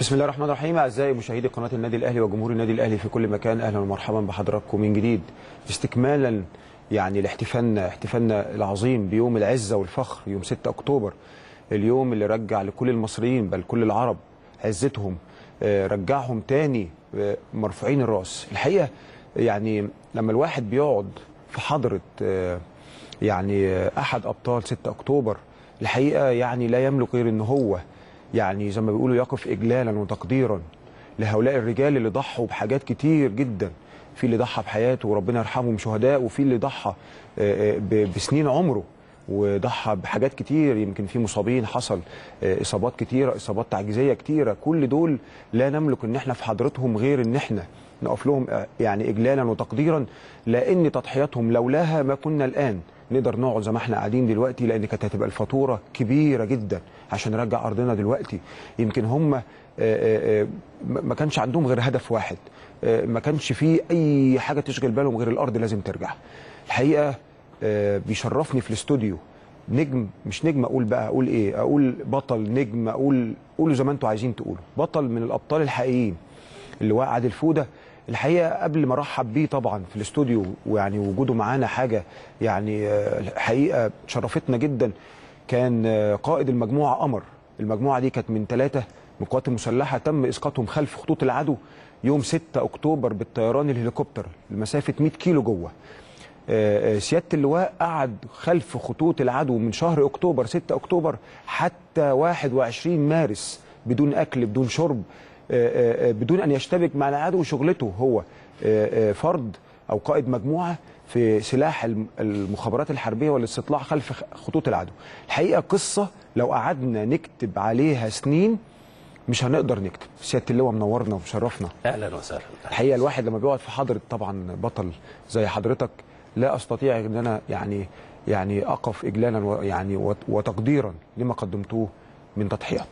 بسم الله الرحمن الرحيم اعزائي مشاهدي قناه النادي الاهلي وجمهور النادي الاهلي في كل مكان اهلا ومرحبا بحضراتكم من جديد استكمالا يعني لاحتفالنا احتفالنا العظيم بيوم العزه والفخر يوم 6 اكتوبر اليوم اللي رجع لكل المصريين بل كل العرب عزتهم آه، رجعهم تاني آه، مرفوعين الراس الحقيقه يعني لما الواحد بيقعد في حضره آه، يعني آه، احد ابطال 6 اكتوبر الحقيقه يعني لا يملك غير ان هو يعني زي ما بيقولوا يقف اجلالا وتقديرا لهؤلاء الرجال اللي ضحوا بحاجات كتير جدا في اللي ضحى بحياته وربنا يرحمهم شهداء وفي اللي ضحى آه، آه، ب- بسنين عمره وضحى بحاجات كتير يمكن في مصابين حصل آه، اصابات كتيره اصابات تعجيزيه كتيره كل دول لا نملك ان احنا في حضرتهم غير ان احنا نقف لهم آه، يعني اجلالا وتقديرا لان تضحياتهم لولاها ما كنا الان نقدر نقعد زي ما احنا قاعدين دلوقتي لان كانت هتبقى الفاتوره كبيره جدا عشان نرجع ارضنا دلوقتي يمكن هم آه، آه، آه، ما ما كانش عندهم غير هدف واحد آه، ما كانش فيه اي حاجه تشغل بالهم غير الارض لازم ترجع الحقيقه آه، بيشرفني في الاستوديو نجم مش نجم اقول بقى اقول ايه اقول بطل نجم اقول قولوا زي ما انتوا عايزين تقولوا بطل من الابطال الحقيقيين اللي هو عادل فوده الحقيقه قبل ما ارحب بيه طبعا في الاستوديو ويعني وجوده معانا حاجه يعني آه، الحقيقه شرفتنا جدا كان آه، قائد المجموعه قمر المجموعه دي كانت من ثلاثه من القوات المسلحه تم اسقاطهم خلف خطوط العدو يوم 6 اكتوبر بالطيران الهليكوبتر لمسافه 100 كيلو جوه آه، آه، سياده اللواء قعد خلف خطوط العدو من شهر اكتوبر 6 اكتوبر حتى 21 مارس بدون اكل بدون شرب آه، آه، بدون ان يشتبك مع العدو شغلته هو آه، آه، فرد او قائد مجموعه في سلاح الم- المخابرات الحربيه والاستطلاع خلف خ- خطوط العدو. الحقيقه قصه لو قعدنا نكتب عليها سنين مش هنقدر نكتب. سياده اللواء منورنا ومشرفنا. اهلا وسهلا الحقيقه الواحد لما بيقعد في حضره طبعا بطل زي حضرتك لا استطيع ان انا يعني يعني اقف اجلالا ويعني وت- وتقديرا لما قدمتوه من تضحيات.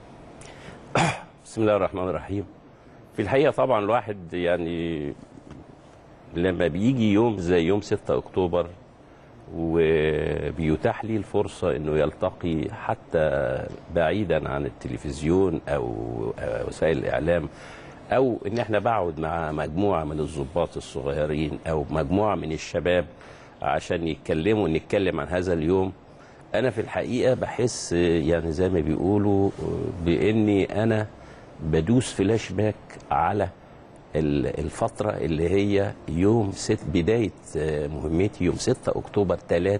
بسم الله الرحمن الرحيم في الحقيقه طبعا الواحد يعني لما بيجي يوم زي يوم 6 اكتوبر وبيتاح لي الفرصه انه يلتقي حتى بعيدا عن التلفزيون او أو وسائل الاعلام او ان احنا بقعد مع مجموعه من الضباط الصغيرين او مجموعه من الشباب عشان يتكلموا نتكلم عن هذا اليوم انا في الحقيقه بحس يعني زي ما بيقولوا باني انا بدوس فلاش باك على ال- الفترة اللي هي يوم ست بداية آه، مهمتي يوم 6 أكتوبر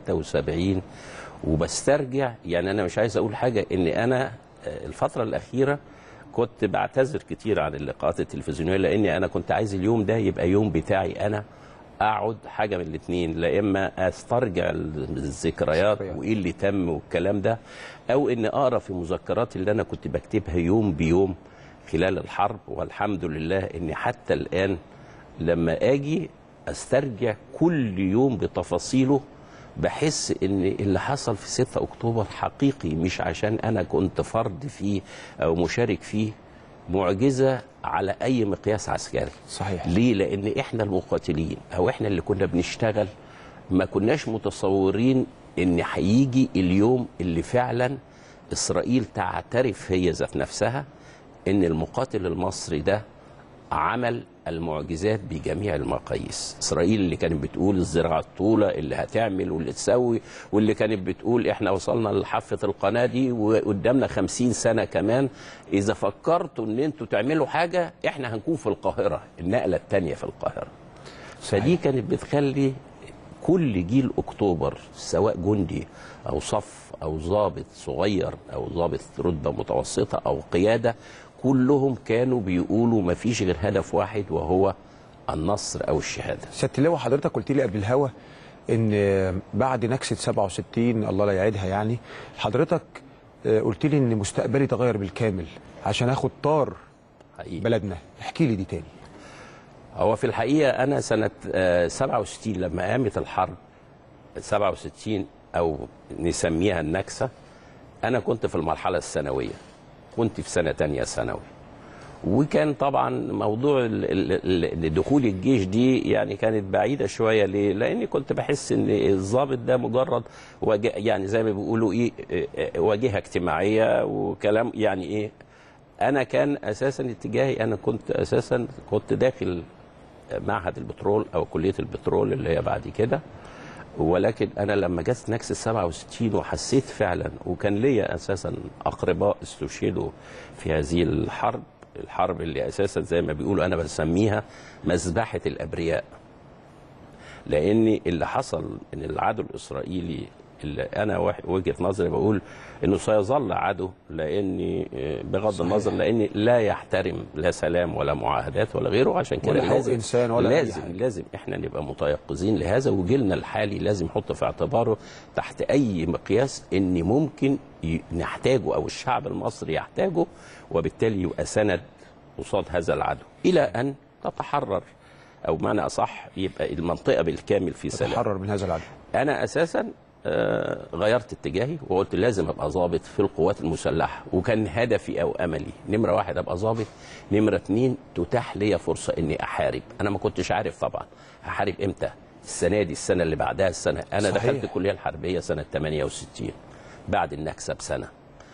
73 وبسترجع يعني أنا مش عايز أقول حاجة إن أنا آه، الفترة الأخيرة كنت بعتذر كتير عن اللقاءات التلفزيونية لأني أنا كنت عايز اليوم ده يبقى يوم بتاعي أنا أقعد حاجة من الاتنين لا إما أسترجع الذكريات الذكريات. وإيه اللي تم والكلام ده أو إن أقرأ في مذكراتي اللي أنا كنت بكتبها يوم بيوم خلال الحرب والحمد لله ان حتى الان لما اجي استرجع كل يوم بتفاصيله بحس ان اللي حصل في 6 اكتوبر حقيقي مش عشان انا كنت فرد فيه او مشارك فيه معجزه على اي مقياس عسكري صحيح. ليه لان احنا المقاتلين او احنا اللي كنا بنشتغل ما كناش متصورين ان هيجي اليوم اللي فعلا اسرائيل تعترف هي ذات نفسها ان المقاتل المصري ده عمل المعجزات بجميع المقاييس اسرائيل اللي كانت بتقول الزراعه الطوله اللي هتعمل واللي تسوي واللي كانت بتقول احنا وصلنا لحافه القناه دي وقدامنا خمسين سنه كمان اذا فكرتوا ان انتوا تعملوا حاجه احنا هنكون في القاهره النقله الثانيه في القاهره فدي كانت بتخلي كل جيل اكتوبر سواء جندي او صف او ضابط صغير او ضابط رتبه متوسطه او قياده كلهم كانوا بيقولوا ما فيش غير هدف واحد وهو النصر او الشهاده سياده اللواء حضرتك قلت لي قبل الهوا ان بعد نكسه 67 الله لا يعيدها يعني حضرتك آه، قلت لي ان مستقبلي تغير بالكامل عشان اخد طار حقيقي. بلدنا احكي لي دي تاني هو في الحقيقه انا سنه آه، 67 لما قامت الحرب 67 او نسميها النكسه انا كنت في المرحله الثانويه كنت في سنه تانية ثانوي وكان طبعا موضوع ال- ال- ال- دخول الجيش دي يعني كانت بعيده شويه ليه؟ لاني كنت بحس ان الضابط ده مجرد واجه يعني زي ما بيقولوا ايه إيه، إيه، واجهه اجتماعيه وكلام يعني ايه انا كان اساسا اتجاهي انا كنت اساسا كنت داخل معهد البترول او كليه البترول اللي هي بعد كده ولكن انا لما جت نكسه 67 وحسيت فعلا وكان ليا اساسا اقرباء استشهدوا في هذه الحرب الحرب اللي اساسا زي ما بيقولوا انا بسميها مذبحه الابرياء لان اللي حصل من العدو الاسرائيلي اللي انا واحد- وجهه نظري بقول انه سيظل عدو لان بغض صحيح. النظر لان لا يحترم لا سلام ولا معاهدات ولا غيره عشان كده ولا حقوق لازم إنسان ولا أي لازم حاجة. لازم احنا نبقى متيقظين لهذا وجيلنا الحالي لازم يحط في اعتباره تحت اي مقياس ان ممكن ي- نحتاجه او الشعب المصري يحتاجه وبالتالي يبقى سند قصاد هذا العدو الى ان تتحرر او معنى اصح يبقى المنطقه بالكامل في سلام تحرر من هذا العدو انا اساسا آه، غيرت اتجاهي وقلت لازم ابقى ضابط في القوات المسلحه وكان هدفي او املي نمره واحد ابقى ضابط نمره اتنين تتاح لي فرصه اني احارب انا ما كنتش عارف طبعا هحارب امتى السنه دي السنه اللي بعدها السنه انا صحيح. دخلت الكليه الحربيه سنه 68 بعد النكسه بسنه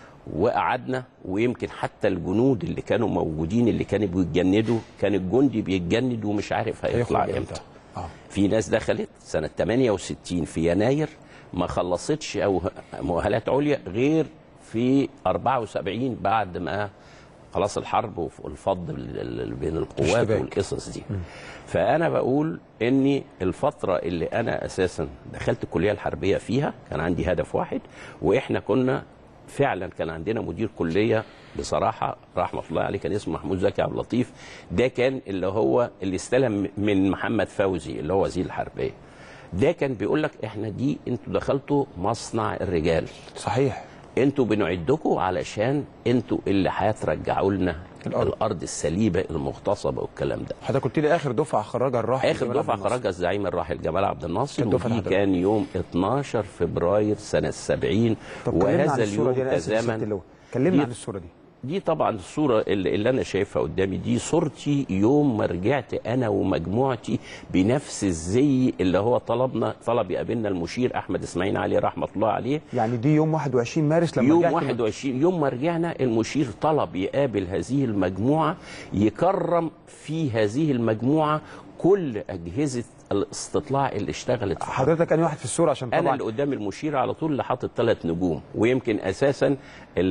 وقعدنا ويمكن حتى الجنود اللي كانوا موجودين اللي كانوا بيتجندوا كان الجندي بيتجند ومش عارف هيطلع هيخرج امتى اه في ناس دخلت سنة 68 في يناير ما خلصتش أو مؤهلات عليا غير في 74 بعد ما خلاص الحرب والفض ال- ال- بين القوات اشتباك. والقصص دي فأنا بقول إني الفترة اللي أنا أساسا دخلت الكلية الحربية فيها كان عندي هدف واحد وإحنا كنا فعلا كان عندنا مدير كليه بصراحه رحمه الله عليه كان اسمه محمود زكي عبد اللطيف ده كان اللي هو اللي استلم من محمد فوزي اللي هو وزير الحربيه ده كان بيقول لك احنا دي انتوا دخلتوا مصنع الرجال صحيح انتوا بنعدكم علشان انتوا اللي هترجعوا لنا الأرض. الارض, الأرض السليبه المغتصبه والكلام ده حضرتك قلت لي اخر دفعه خرجها الراحل اخر جمال عبد دفعه الناصر. خرجها الزعيم الراحل جمال عبد الناصر كانت دفعة ودي حضرتك. كان يوم 12 فبراير سنه 70 طب كلمنا عن وهذا الصوره دي اليوم انا اسف يا ست تزامن اللواء كلمنا دي- عن الصوره دي دي طبعا الصورة اللي, اللي أنا شايفها قدامي دي صورتي يوم ما رجعت أنا ومجموعتي بنفس الزي اللي هو طلبنا طلب يقابلنا المشير أحمد إسماعيل علي رحمة الله عليه يعني دي يوم 21 مارس لما يوم رجعت من- 21 يوم ما رجعنا المشير طلب يقابل هذه المجموعة يكرم في هذه المجموعة كل أجهزة الاستطلاع اللي اشتغلت في حضرتك انهي واحد في الصوره عشان انا طبعا اللي قدام المشير على طول اللي حاطط ثلاث نجوم ويمكن اساسا ال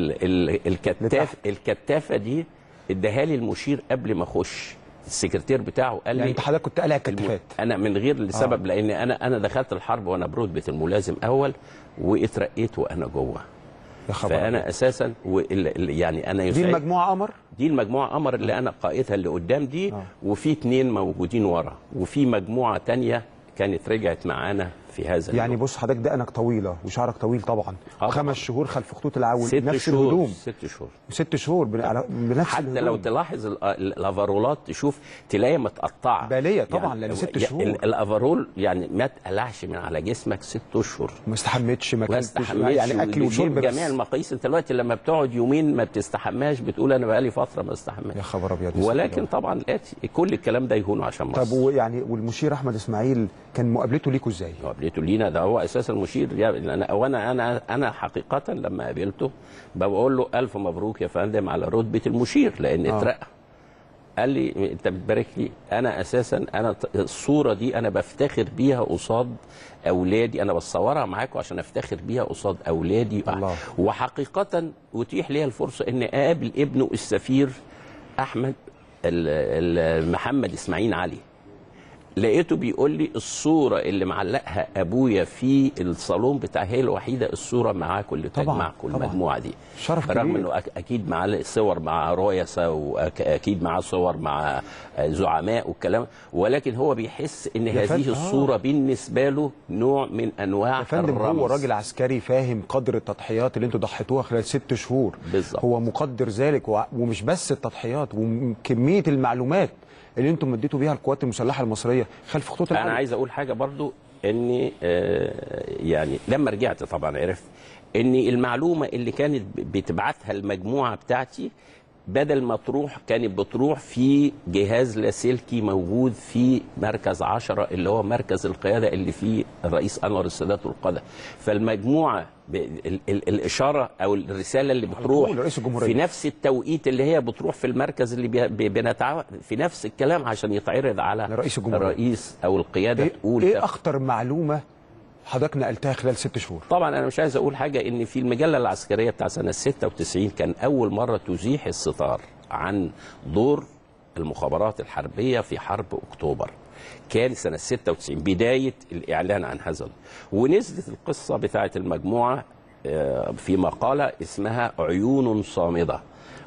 ال الكتاف لتحت. الكتافه دي اداها لي المشير قبل ما اخش السكرتير بتاعه قال يعني لي انت حضرتك كنت قالع الم- الكتفات انا من غير لسبب آه. لان انا انا دخلت الحرب وانا برتبه الملازم اول واترقيت وانا جوه يا خبر أبيض. فانا اساسا وال- ال- يعني انا دي يسعد المجموعه قمر دي المجموعه قمر اللي انا قائدها اللي قدام دي آه. وفي اتنين موجودين ورا وفي مجموعه تانية كانت رجعت معانا في هذا يعني اليوم. بص حضرتك دقنك طويله وشعرك طويل طبعا آه خمس شهور خلف خطوط العون ست نفس شهور الهدوم ست شهور ست شهور بن- على- بنفس حتى الهدوم. لو تلاحظ ال- ال- الافرولات تشوف تلاقي متقطعه بالية طبعاً، لأن ست شهور. ال- الافرول يعني ما تقلعش من على جسمك ست اشهر ما استحمتش ما ما اكلتش استحملش يعني اكل وشرب بجميع بس المقاييس انت دلوقتي لما بتقعد يومين ما بتستحماش بتقول انا بقالي فتره ما استحماش يا خبر ابيض يا ست ولكن اللواء. طبعا الاتي كل الكلام ده يهون عشان مصر طب ويعني والمشير احمد اسماعيل كان مقابلته ليكوا ازاي؟ قابلته لينا ده هو اساس المشير يا- انا وانا انا انا حقيقه لما قابلته بقول له الف مبروك يا فندم على رتبه المشير لان آه. اترقى قال لي انت بتبارك لي انا اساسا انا ت- الصوره دي انا بفتخر بيها قصاد اولادي انا بصورها معاكم عشان افتخر بيها قصاد اولادي الله. وحقيقه اتيح لي الفرصه ان اقابل ابنه السفير احمد ال- ال- محمد اسماعيل علي لقيته بيقول لي الصوره اللي معلقها ابويا في الصالون بتاع هي الوحيده الصوره معاكم اللي طبعاً، تجمعكم طبعاً. المجموعه دي شرف رغم كبير. انه أك- اكيد معاه صور مع رؤساء واكيد معاه صور مع زعماء والكلام ولكن هو بيحس ان يا فندم، هذه آه. الصوره بالنسبه له نوع من انواع يا فندم الرمز هو راجل عسكري فاهم قدر التضحيات اللي انتوا ضحيتوها خلال ست شهور بالظبط. هو مقدر ذلك وع- ومش بس التضحيات وكميه المعلومات اللي انتم اديتوا بيها القوات المسلحه المصريه خلف خطوط انا العدو. عايز اقول حاجه برضو اني آه، يعني لما رجعت طبعا عرفت ان المعلومه اللي كانت ب- بتبعتها المجموعه بتاعتي بدل ما تروح كانت بتروح في جهاز لاسلكي موجود في مركز عشرة اللي هو مركز القيادة اللي فيه الرئيس أنور السادات والقادة فالمجموعة ب- ال- ال- الإشارة أو الرسالة اللي بتروح طول رئيس الجمهورية. في نفس التوقيت اللي هي بتروح في المركز اللي بي- بي- بنتعاون في نفس الكلام عشان يتعرض على لرئيس الجمهورية. الرئيس أو القيادة ايه, تقول إيه تف- اخطر معلومه حضرتك نقلتها خلال ست شهور طبعا انا مش عايز اقول حاجه ان في المجله العسكريه بتاع سنه 96 كان اول مره تزيح الستار عن دور المخابرات الحربيه في حرب اكتوبر كان سنه 96 بدايه الاعلان عن هذا ونزلت القصه بتاعه المجموعه آه، في مقاله اسمها عيون صامده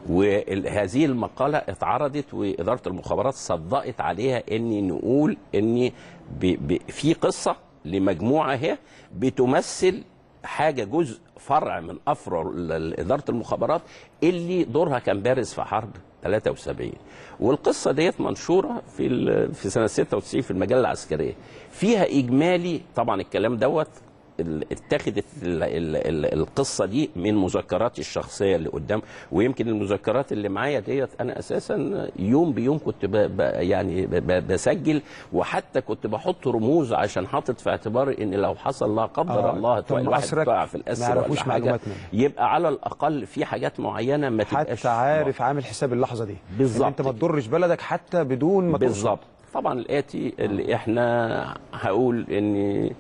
وهذه المقالة اتعرضت وإدارة المخابرات صدقت عليها أني نقول أني ب- ب- في قصة لمجموعة هي بتمثل حاجة جزء فرع من أفرع ال- إدارة المخابرات اللي دورها كان بارز في حرب 73 والقصة ديت منشورة في ال- في سنة 96 في المجلة العسكرية فيها إجمالي طبعا الكلام دوت ال- اتخذت ال- ال- ال- القصه دي من مذكراتي الشخصيه اللي قدام ويمكن المذكرات اللي معايا ديت انا اساسا يوم بيوم كنت ب ب يعني ب ب بسجل وحتى كنت بحط رموز عشان حاطط في اعتباري ان لو حصل لا قدر آه، الله طب الواحد أسرك تقع في ما الاسر يعرفوش ولا حاجه معلومات منه. يبقى على الاقل في حاجات معينه ما تبقاش حتى عارف عامل حساب اللحظه دي بالظبط إن انت ما تضرش بلدك حتى بدون ما توصل. بالظبط طبعا الاتي اللي احنا هقول ان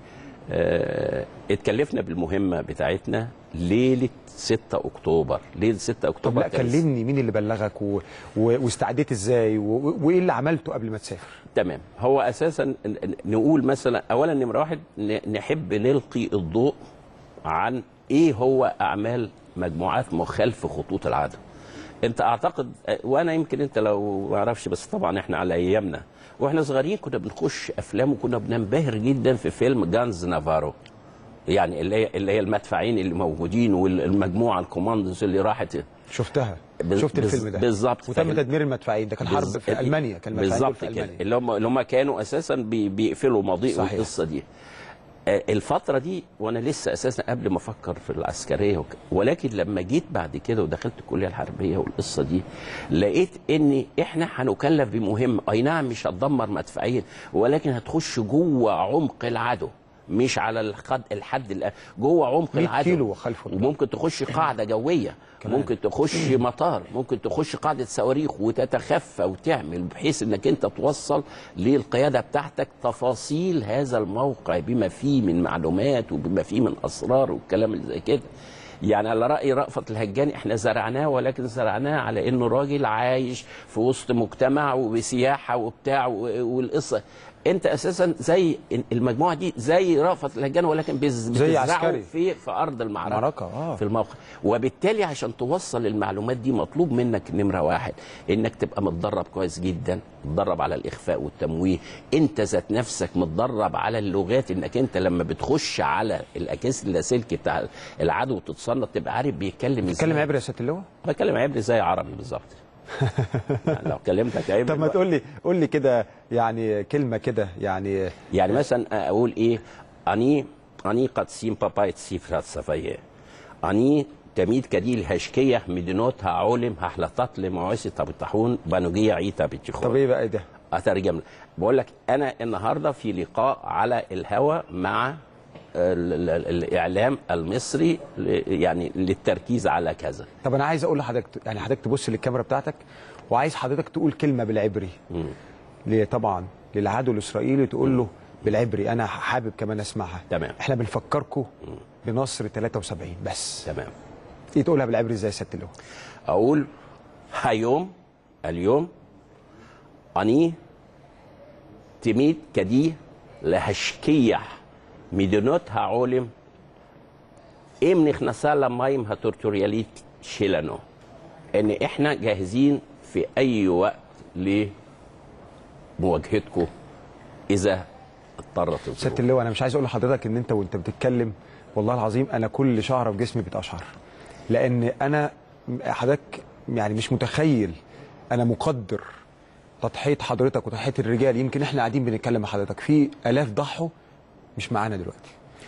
آه، اتكلفنا بالمهمه بتاعتنا ليله 6 اكتوبر ليله 6 طب اكتوبر لا كان كلمني مين اللي بلغك و... و... واستعديت ازاي و... وايه اللي عملته قبل ما تسافر تمام هو اساسا ن- ن- نقول مثلا اولا نمره واحد ن- نحب نلقي الضوء عن ايه هو اعمال مجموعات مخالفه خطوط العدو انت اعتقد وانا يمكن انت لو ما اعرفش بس طبعا احنا على ايامنا واحنا صغيرين كنا بنخش افلام وكنا بننبهر جدا في فيلم جانز نافارو يعني اللي هي اللي هي المدفعين اللي موجودين والمجموعه الكوماندوز اللي راحت شفتها بز- شفت بز- الفيلم ده بالظبط. وتم فاهم. تدمير المدفعين ده كان حرب بز- في المانيا كان المدفعين دول بالظبط في كده المانيا اللي هم اللي هم كانوا اساسا بي بيقفلوا مضيق صحيح. القصه دي آه، الفترة دي وانا لسه اساسا قبل ما افكر في العسكرية وك... ولكن لما جيت بعد كده ودخلت الكلية الحربية والقصة دي لقيت ان احنا هنكلف بمهمة اي نعم مش هتدمر مدفعيا ولكن هتخش جوه عمق العدو مش على الخد الحد الآن جوه عمق 100 العدو كيلو خلفه وممكن تخش قاعده جويه ممكن تخش مطار ممكن تخش قاعده صواريخ وتتخفى وتعمل بحيث انك انت توصل للقياده بتاعتك تفاصيل هذا الموقع بما فيه من معلومات وبما فيه من اسرار والكلام اللي زي كده يعني على راي رأفت الهجاني احنا زرعناه ولكن زرعناه على انه راجل عايش في وسط مجتمع وبسياحه وبتاع و- والقصه انت اساسا زي المجموعه دي زي رأفت الهجاني ولكن بز- زي بتزرعه عسكري. في في ارض المعركه المعركة، آه. في الموقع وبالتالي عشان توصل المعلومات دي مطلوب منك نمره واحد انك تبقى متدرب كويس جدا متدرب على الاخفاء والتمويه انت ذات نفسك متدرب على اللغات انك انت لما بتخش على الاكياس اللاسلكي بتاع العدو وتتصنت تبقى عارف بيتكلم ازاي تتكلم عبري يا سياده اللواء بتكلم عبري زي عربي بالظبط يعني لو كلمتك عبري طب ما تقول لي قول لي كده يعني كلمه كده يعني يعني مثلا اقول ايه اني اني قد سيم بابايت سيفرات سفايه اني تميد كديل هشكيه مدينوت هعولم هحلطات لمواسي طبطحون بانوجيه عيتا طب بتشخور ايه بقى ده اترجم لك. بقول لك انا النهارده في لقاء على الهوا مع ال- ال- الاعلام المصري ل- يعني للتركيز على كذا طب انا عايز اقول لحضرتك يعني حضرتك تبص للكاميرا بتاعتك وعايز حضرتك تقول كلمه بالعبري ليه طبعا للعدو الاسرائيلي تقول له بالعبري انا حابب كمان اسمعها تمام. احنا بنفكركم بنصر 73 بس تمام ايه تقولها بالعبري ازاي يا سياده اللواء اقول היום اليوم אני תמיד כדי להשכיח מדינות העולם אם נכנסה למים הטריטוריאלית שלנו. ان احنا جاهزين في اي وقت لمواجهتكم اذا اضطرت سياده الظروف. اللواء انا مش عايز اقول لحضرتك ان انت وانت بتتكلم والله العظيم انا كل شعره في جسمي بتقشعر لان انا حضرتك يعني مش متخيل انا مقدر تضحيه حضرتك وتضحيه الرجال يمكن احنا قاعدين بنتكلم مع حضرتك في الاف ضحوا مش معانا دلوقتي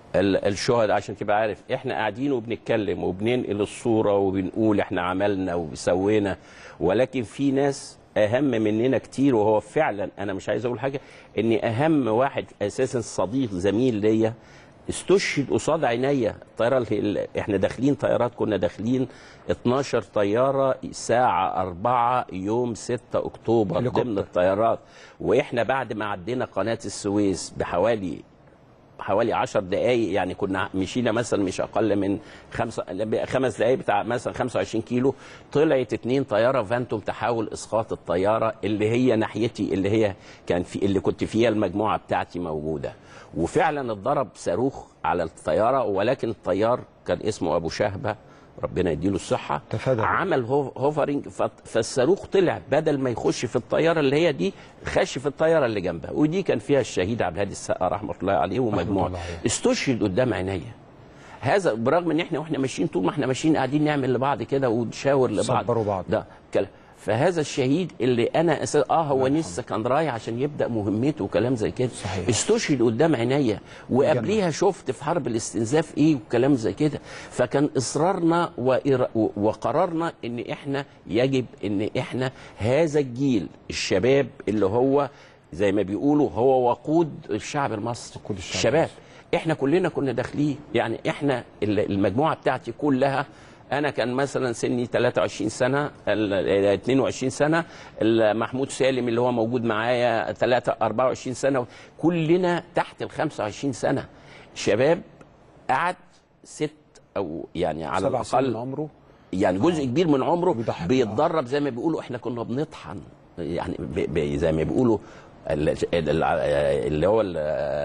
ال- الشهداء عشان تبقى عارف احنا قاعدين وبنتكلم وبننقل الصوره وبنقول احنا عملنا وسوينا ولكن في ناس اهم مننا كتير وهو فعلا انا مش عايز اقول حاجه ان اهم واحد اساسا صديق زميل ليا استشهد قصاد عينيا الطياره اللي اللي- احنا داخلين طيارات كنا داخلين 12 طياره الساعه 4 يوم 6 اكتوبر هليكوبتر. ضمن الطيارات واحنا بعد ما عدينا قناه السويس بحوالي حوالي 10 دقائق يعني كنا مشينا مثلا مش اقل من خمسة خمس دقائق بتاع مثلا 25 كيلو طلعت اتنين طياره فانتوم تحاول اسقاط الطياره اللي هي ناحيتي اللي هي كان في اللي كنت فيها المجموعه بتاعتي موجوده وفعلا اتضرب صاروخ على الطياره ولكن الطيار كان اسمه ابو شهبه ربنا يديله الصحه تفادى. عمل هو- هوفرنج ف- فالصاروخ طلع بدل ما يخش في الطياره اللي هي دي خش في الطياره اللي جنبها ودي كان فيها الشهيد عبد الهادي السقا رحمه الله عليه ومجموعه الله عليه. استشهد قدام عينيا هذا برغم ان احنا واحنا ماشيين طول ما احنا ماشيين قاعدين نعمل لبعض كده ونشاور لبعض صبروا بعض. ده كلام فهذا الشهيد اللي انا أساس اه هو لسه كان رايح عشان يبدا مهمته وكلام زي كده صحيح. استشهد قدام عينيا وقبليها شفت في حرب الاستنزاف ايه وكلام زي كده فكان اصرارنا وإر- و- وقرارنا ان احنا يجب ان احنا هذا الجيل الشباب اللي هو زي ما بيقولوا هو وقود الشعب المصري وقود الشعب الشباب احنا كلنا كنا داخلين يعني احنا ال- المجموعه بتاعتي كلها انا كان مثلا سني 23 سنه ال- ال- 22 سنه ال- محمود سالم اللي هو موجود معايا 3 24 سنه كلنا تحت ال 25 سنه شباب قعد ست او يعني على سبع سنين من الاقل عمره يعني جزء كبير من عمره بيضحي بيتدرب زي ما بيقولوا احنا كنا بنطحن يعني ب- ب- زي ما بيقولوا ال- ال- اللي هو ال-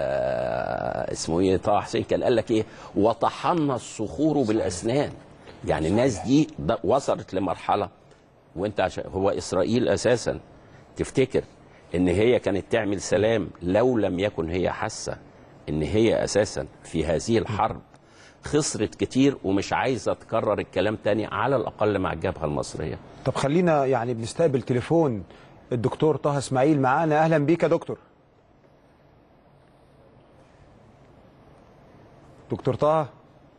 اسمه ايه طه حسين كان قال لك ايه وطحنا الصخور بالاسنان يعني الناس دي ده وصلت لمرحله وانت عشان هو اسرائيل اساسا تفتكر ان هي كانت تعمل سلام لو لم يكن هي حاسه ان هي اساسا في هذه الحرب خسرت كتير ومش عايزه تكرر الكلام تاني على الاقل مع الجبهه المصريه طب خلينا يعني بنستقبل تليفون الدكتور طه اسماعيل معانا اهلا بيك يا دكتور دكتور طه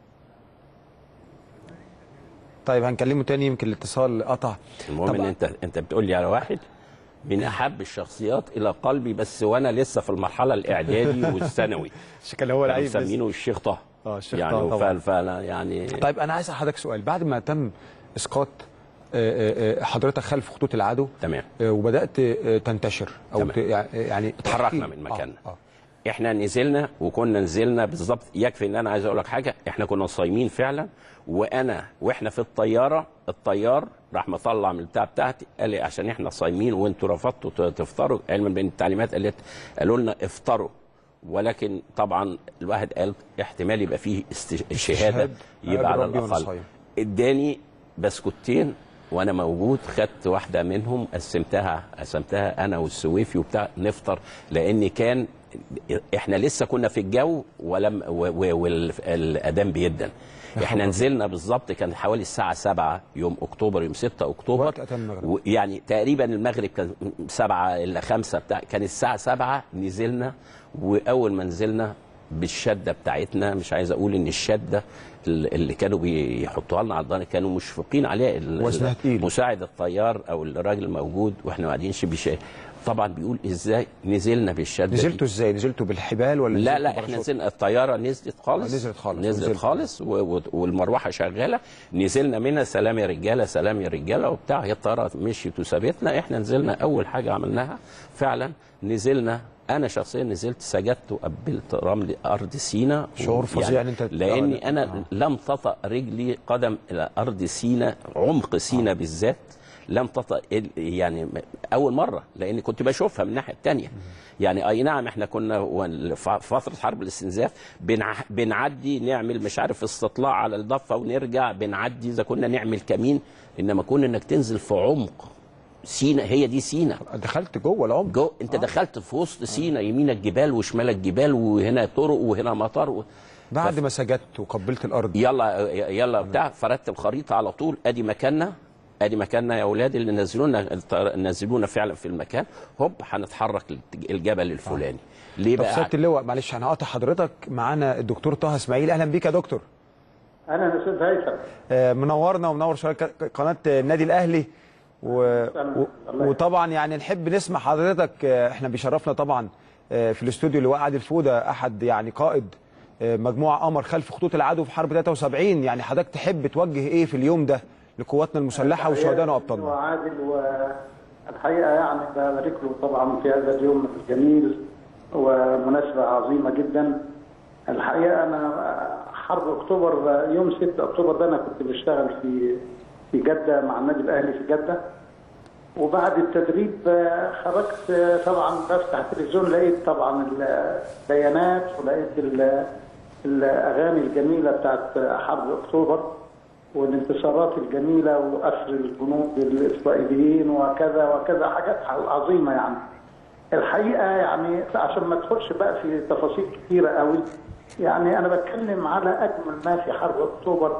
طيب هنكلمه تاني يمكن الاتصال قطع المهم طب ان انت انت بتقول لي على واحد من احب الشخصيات الى قلبي بس وانا لسه في المرحله الاعدادي والثانوي شكل هو كانوا لعيب بس. مسمينه الشيخ طه اه الشيخ يعني طه طبعا. ف- فانا يعني طيب انا عايز اسال حضرتك سؤال بعد ما تم اسقاط آه، آه، آه، حضرتك خلف خطوط العدو تمام آه، وبدات آه، تنتشر او تمام. ت- يعني اتحركنا تحكي- من مكاننا. آه. آه. احنا نزلنا وكنا نزلنا بالظبط يكفي ان انا عايز اقول لك حاجه احنا كنا صايمين فعلا وانا واحنا في الطياره الطيار راح مطلع من البتاع بتاعتي قال لي عشان احنا صايمين وانتوا رفضتوا ت- تفطروا علما بان التعليمات قالت قالوا لنا افطروا ولكن طبعا الواحد قال احتمال يبقى فيه است- شهاده استشهاد يبقى على قابل ربي وأنا الاقل صايم. اداني بسكوتين وانا موجود خدت واحده منهم قسمتها قسمتها انا والسويفي وبتاع نفطر لان كان احنا لسه كنا في الجو ولم والاذان بيدن احنا نزلنا بالظبط كان حوالي الساعه 7 يوم اكتوبر يوم 6 اكتوبر وقت أذان المغرب. و- يعني تقريبا المغرب كان 7 الا 5 بتاع كان الساعه 7 نزلنا واول ما نزلنا بالشده بتاعتنا مش عايز اقول ان الشده ال- اللي كانوا بيحطوها لنا على الضهر كانوا مشفقين عليها ال- وزنها تقيل. مساعد الطيار او الراجل الموجود واحنا قاعدين بشيء طبعا بيقول ازاي نزلنا بالشده دي. نزلتوا ازاي نزلتوا بالحبال ولا لا نزلتوا لا احنا باراشوت؟ نزلنا الطياره نزلت خالص آه، نزلت خالص. نزلت نزلت. خالص و- و- والمروحه شغاله نزلنا منها سلام يا رجاله سلام يا رجاله وبتاع هي الطياره مشيت وسابتنا احنا نزلنا اول حاجه عملناها فعلا نزلنا انا شخصيا نزلت سجدت وقبلت رمل ارض سينا شعور فظيع إن أنت- لاني انا لم تطأ رجلي قدم الى ارض سينا عمق سينا بالذات لم تطأ ال- يعني اول مره لاني كنت بشوفها من الناحيه الثانيه يعني اي نعم احنا كنا وال- ف- فتره حرب الاستنزاف بنع- بنعدي نعمل مش عارف استطلاع على الضفه ونرجع بنعدي اذا كنا نعمل كمين انما كون انك تنزل في عمق سينا هي دي سينا دخلت جوه العمق جو انت دخلت في وسط سينا يمينك جبال وشمالك جبال وهنا طرق وهنا مطار و... بعد ما سجدت وقبلت الارض يلا يلا بتاع فردت الخريطه على طول ادي مكاننا ادي مكاننا يا اولاد اللي نزلونا نزلونا فعلا في المكان هوب هنتحرك الجبل الفلاني ليه طب بقى سياده اللواء معلش انا هقطع حضرتك معانا الدكتور طه اسماعيل اهلا بيك يا دكتور انا يا استاذ هيثم آه، منورنا ومنور شبكه قناه النادي الاهلي و... و... وطبعا يعني نحب نسمع حضرتك آه، احنا بيشرفنا طبعا آه، في الاستوديو اللواء عادل فوده احد يعني قائد آه، مجموعه قمر خلف خطوط العدو في حرب 73 يعني حضرتك تحب توجه ايه في اليوم ده لقواتنا المسلحه وشهدائنا وابطالنا وعادل والحقيقه يعني ببارك له طبعا في هذا اليوم الجميل ومناسبه عظيمه جدا الحقيقه انا حرب اكتوبر يوم 6 اكتوبر ده انا كنت بشتغل في في جده مع النادي الاهلي في جده وبعد التدريب آه، خرجت آه، طبعا بفتح التلفزيون لقيت طبعا البيانات ولقيت ال- الاغاني الجميله بتاعت حرب اكتوبر والانتصارات الجميله واسر الجنود الاسرائيليين وكذا وكذا حاجات عظيمه يعني. الحقيقه يعني عشان ما ادخلش بقى في تفاصيل كثيره قوي يعني انا بتكلم على اجمل ما في حرب اكتوبر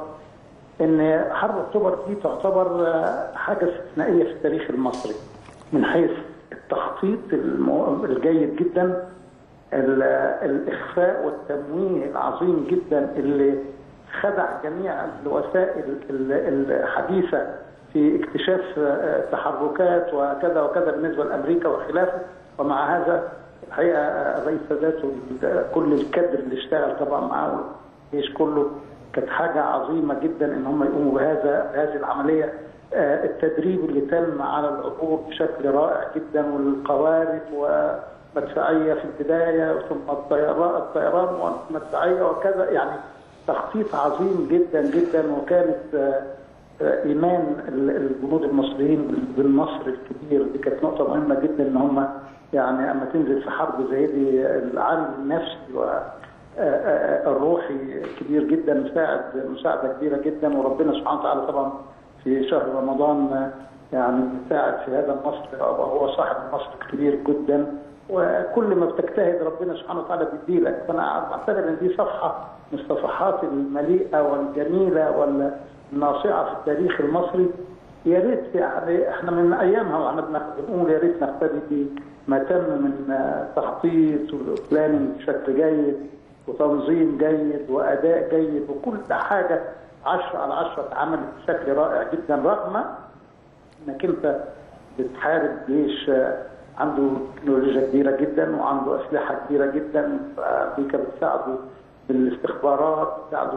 ان حرب اكتوبر دي تعتبر آه، حاجه استثنائيه في التاريخ المصري من حيث التخطيط المو- الجيد جدا ال- الاخفاء والتمويه العظيم جدا اللي خدع جميع الوسائل ال- الحديثه في اكتشاف آه، تحركات وكذا وكذا بالنسبه لامريكا وخلافه ومع هذا الحقيقه آه، الرئيس سادات وكل الكادر اللي اشتغل طبعا معاه الجيش كله كانت حاجه عظيمه جدا ان هم يقوموا بهذا بهذه العمليه آه، التدريب اللي تم على العبور بشكل رائع جدا والقوارب ومدفعيه في البدايه ثم الطيران الطيران والمدفعيه وكذا يعني تخطيط عظيم جدا جدا وكانت آه، آه، ايمان ال- الجنود المصريين بالنصر الكبير دي كانت نقطه مهمه جدا ان هم يعني اما تنزل في حرب زي دي العامل النفسي و آه، آه، الروحي كبير جدا مساعد مساعده كبيره جدا وربنا سبحانه وتعالى طبعا في شهر رمضان آه، يعني مساعد في هذا النصر وهو صاحب النصر الكبير جدا وكل ما بتجتهد ربنا سبحانه وتعالى بيديلك فانا بعتبر ان دي صفحه من الصفحات المليئه والجميله والناصعه في التاريخ المصري يا ريت يعني احنا من ايامها واحنا بناخد- بنقول يا ريت نقتدي بما تم من آه، تخطيط وبلاننج بشكل جيد وتنظيم جيد واداء جيد وكل حاجه 10 على 10 اتعملت بشكل رائع جدا رغم انك انت بتحارب جيش آه، عنده تكنولوجيا كبيره جدا وعنده اسلحه كبيره جدا امريكا بتساعده بالاستخبارات بتساعده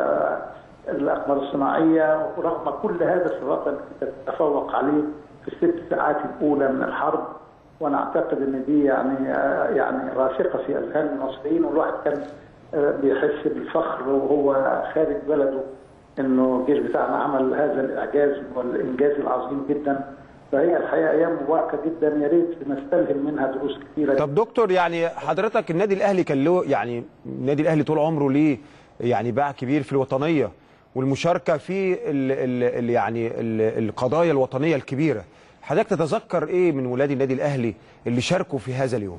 بالاقمار الصناعيه ورغم كل هذا استطعت انك تتفوق عليه في الست ساعات الاولى من الحرب وانا اعتقد ان دي يعني آه، يعني راسخه في اذهان المصريين والواحد كان آه، بيحس بالفخر وهو خارج بلده انه الجيش بتاعنا عمل هذا الاعجاز والانجاز العظيم جدا فهي الحقيقه ايام مباركه جدا يا ريت نستلهم منها دروس كثيره طب دكتور يعني حضرتك النادي الاهلي كان له يعني النادي الاهلي طول عمره ليه يعني باع كبير في الوطنيه والمشاركه في ال ال ال يعني ال القضايا الوطنيه الكبيره حضرتك تتذكر ايه من ولاد النادي الاهلي اللي شاركوا في هذا اليوم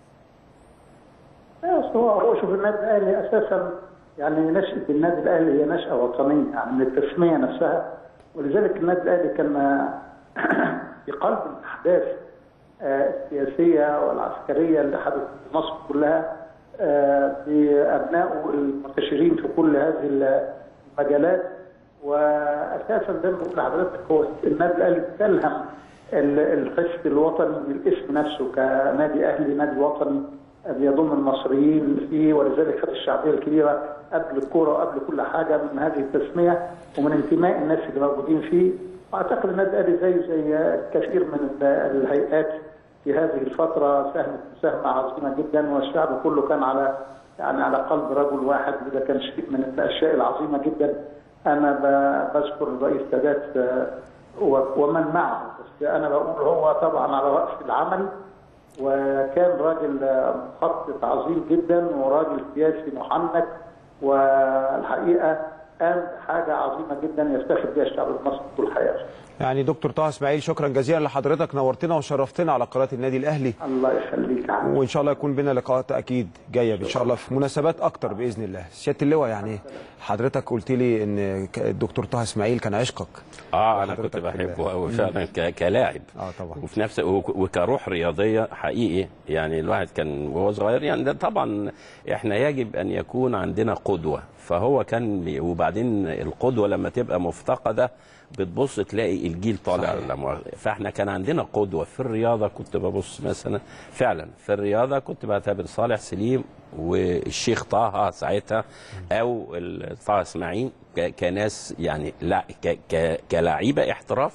بس هو هو شوف النادي الاهلي اساسا يعني نشاه النادي الاهلي هي نشاه وطنيه يعني من التسميه نفسها ولذلك النادي الاهلي كان في قلب الاحداث آه، السياسيه والعسكريه اللي حدثت في مصر كلها آه، بابنائه المنتشرين في كل هذه المجالات واساسا زي ما بقول لحضرتك هو النادي الاهلي استلهم ال- الحس الوطني بالاسم نفسه كنادي اهلي نادي وطني بيضم المصريين فيه ولذلك خد الشعبيه الكبيره قبل الكوره وقبل كل حاجه من هذه التسميه ومن انتماء الناس اللي موجودين فيه واعتقد النادي الاهلي زيه زي كثير من ال- الهيئات في هذه الفتره ساهمت مساهمه عظيمه جدا والشعب كله كان على يعني على قلب رجل واحد وده كان شيء من الاشياء العظيمه جدا انا ب- بذكر الرئيس سادات آه، و- ومن معه بس انا بقول هو طبعا على راس العمل وكان راجل آه، مخطط عظيم جدا وراجل سياسي محنك والحقيقه قام بحاجه عظيمه جدا يفتخر بها الشعب المصري طول حياته يعني دكتور طه اسماعيل شكرا جزيلا لحضرتك نورتنا وشرفتنا على قناه النادي الاهلي الله يخليك يا عم. وان شاء الله يكون بينا لقاءات اكيد جايه ان شاء الله في مناسبات اكتر باذن الله سياده اللواء يعني حضرتك قلت لي ان ك- الدكتور طه اسماعيل كان عشقك اه انا حضرتك كنت بحبه كده. قوي فعلا ك- كلاعب اه طبعا وفي نفس وك- وكروح رياضيه حقيقي يعني الواحد كان وهو صغير يعني ده طبعا احنا يجب ان يكون عندنا قدوه فهو كان بي- وبعدين القدوه لما تبقى مفتقده بتبص تلاقي الجيل طالع صحيح. لا مؤاخذة. فاحنا كان عندنا قدوه في الرياضه كنت ببص مثلا فعلا في الرياضه كنت بعتبر صالح سليم والشيخ طه ساعتها او ال- طه اسماعيل ك- كناس يعني لا ك- ك- كلاعيبه احتراف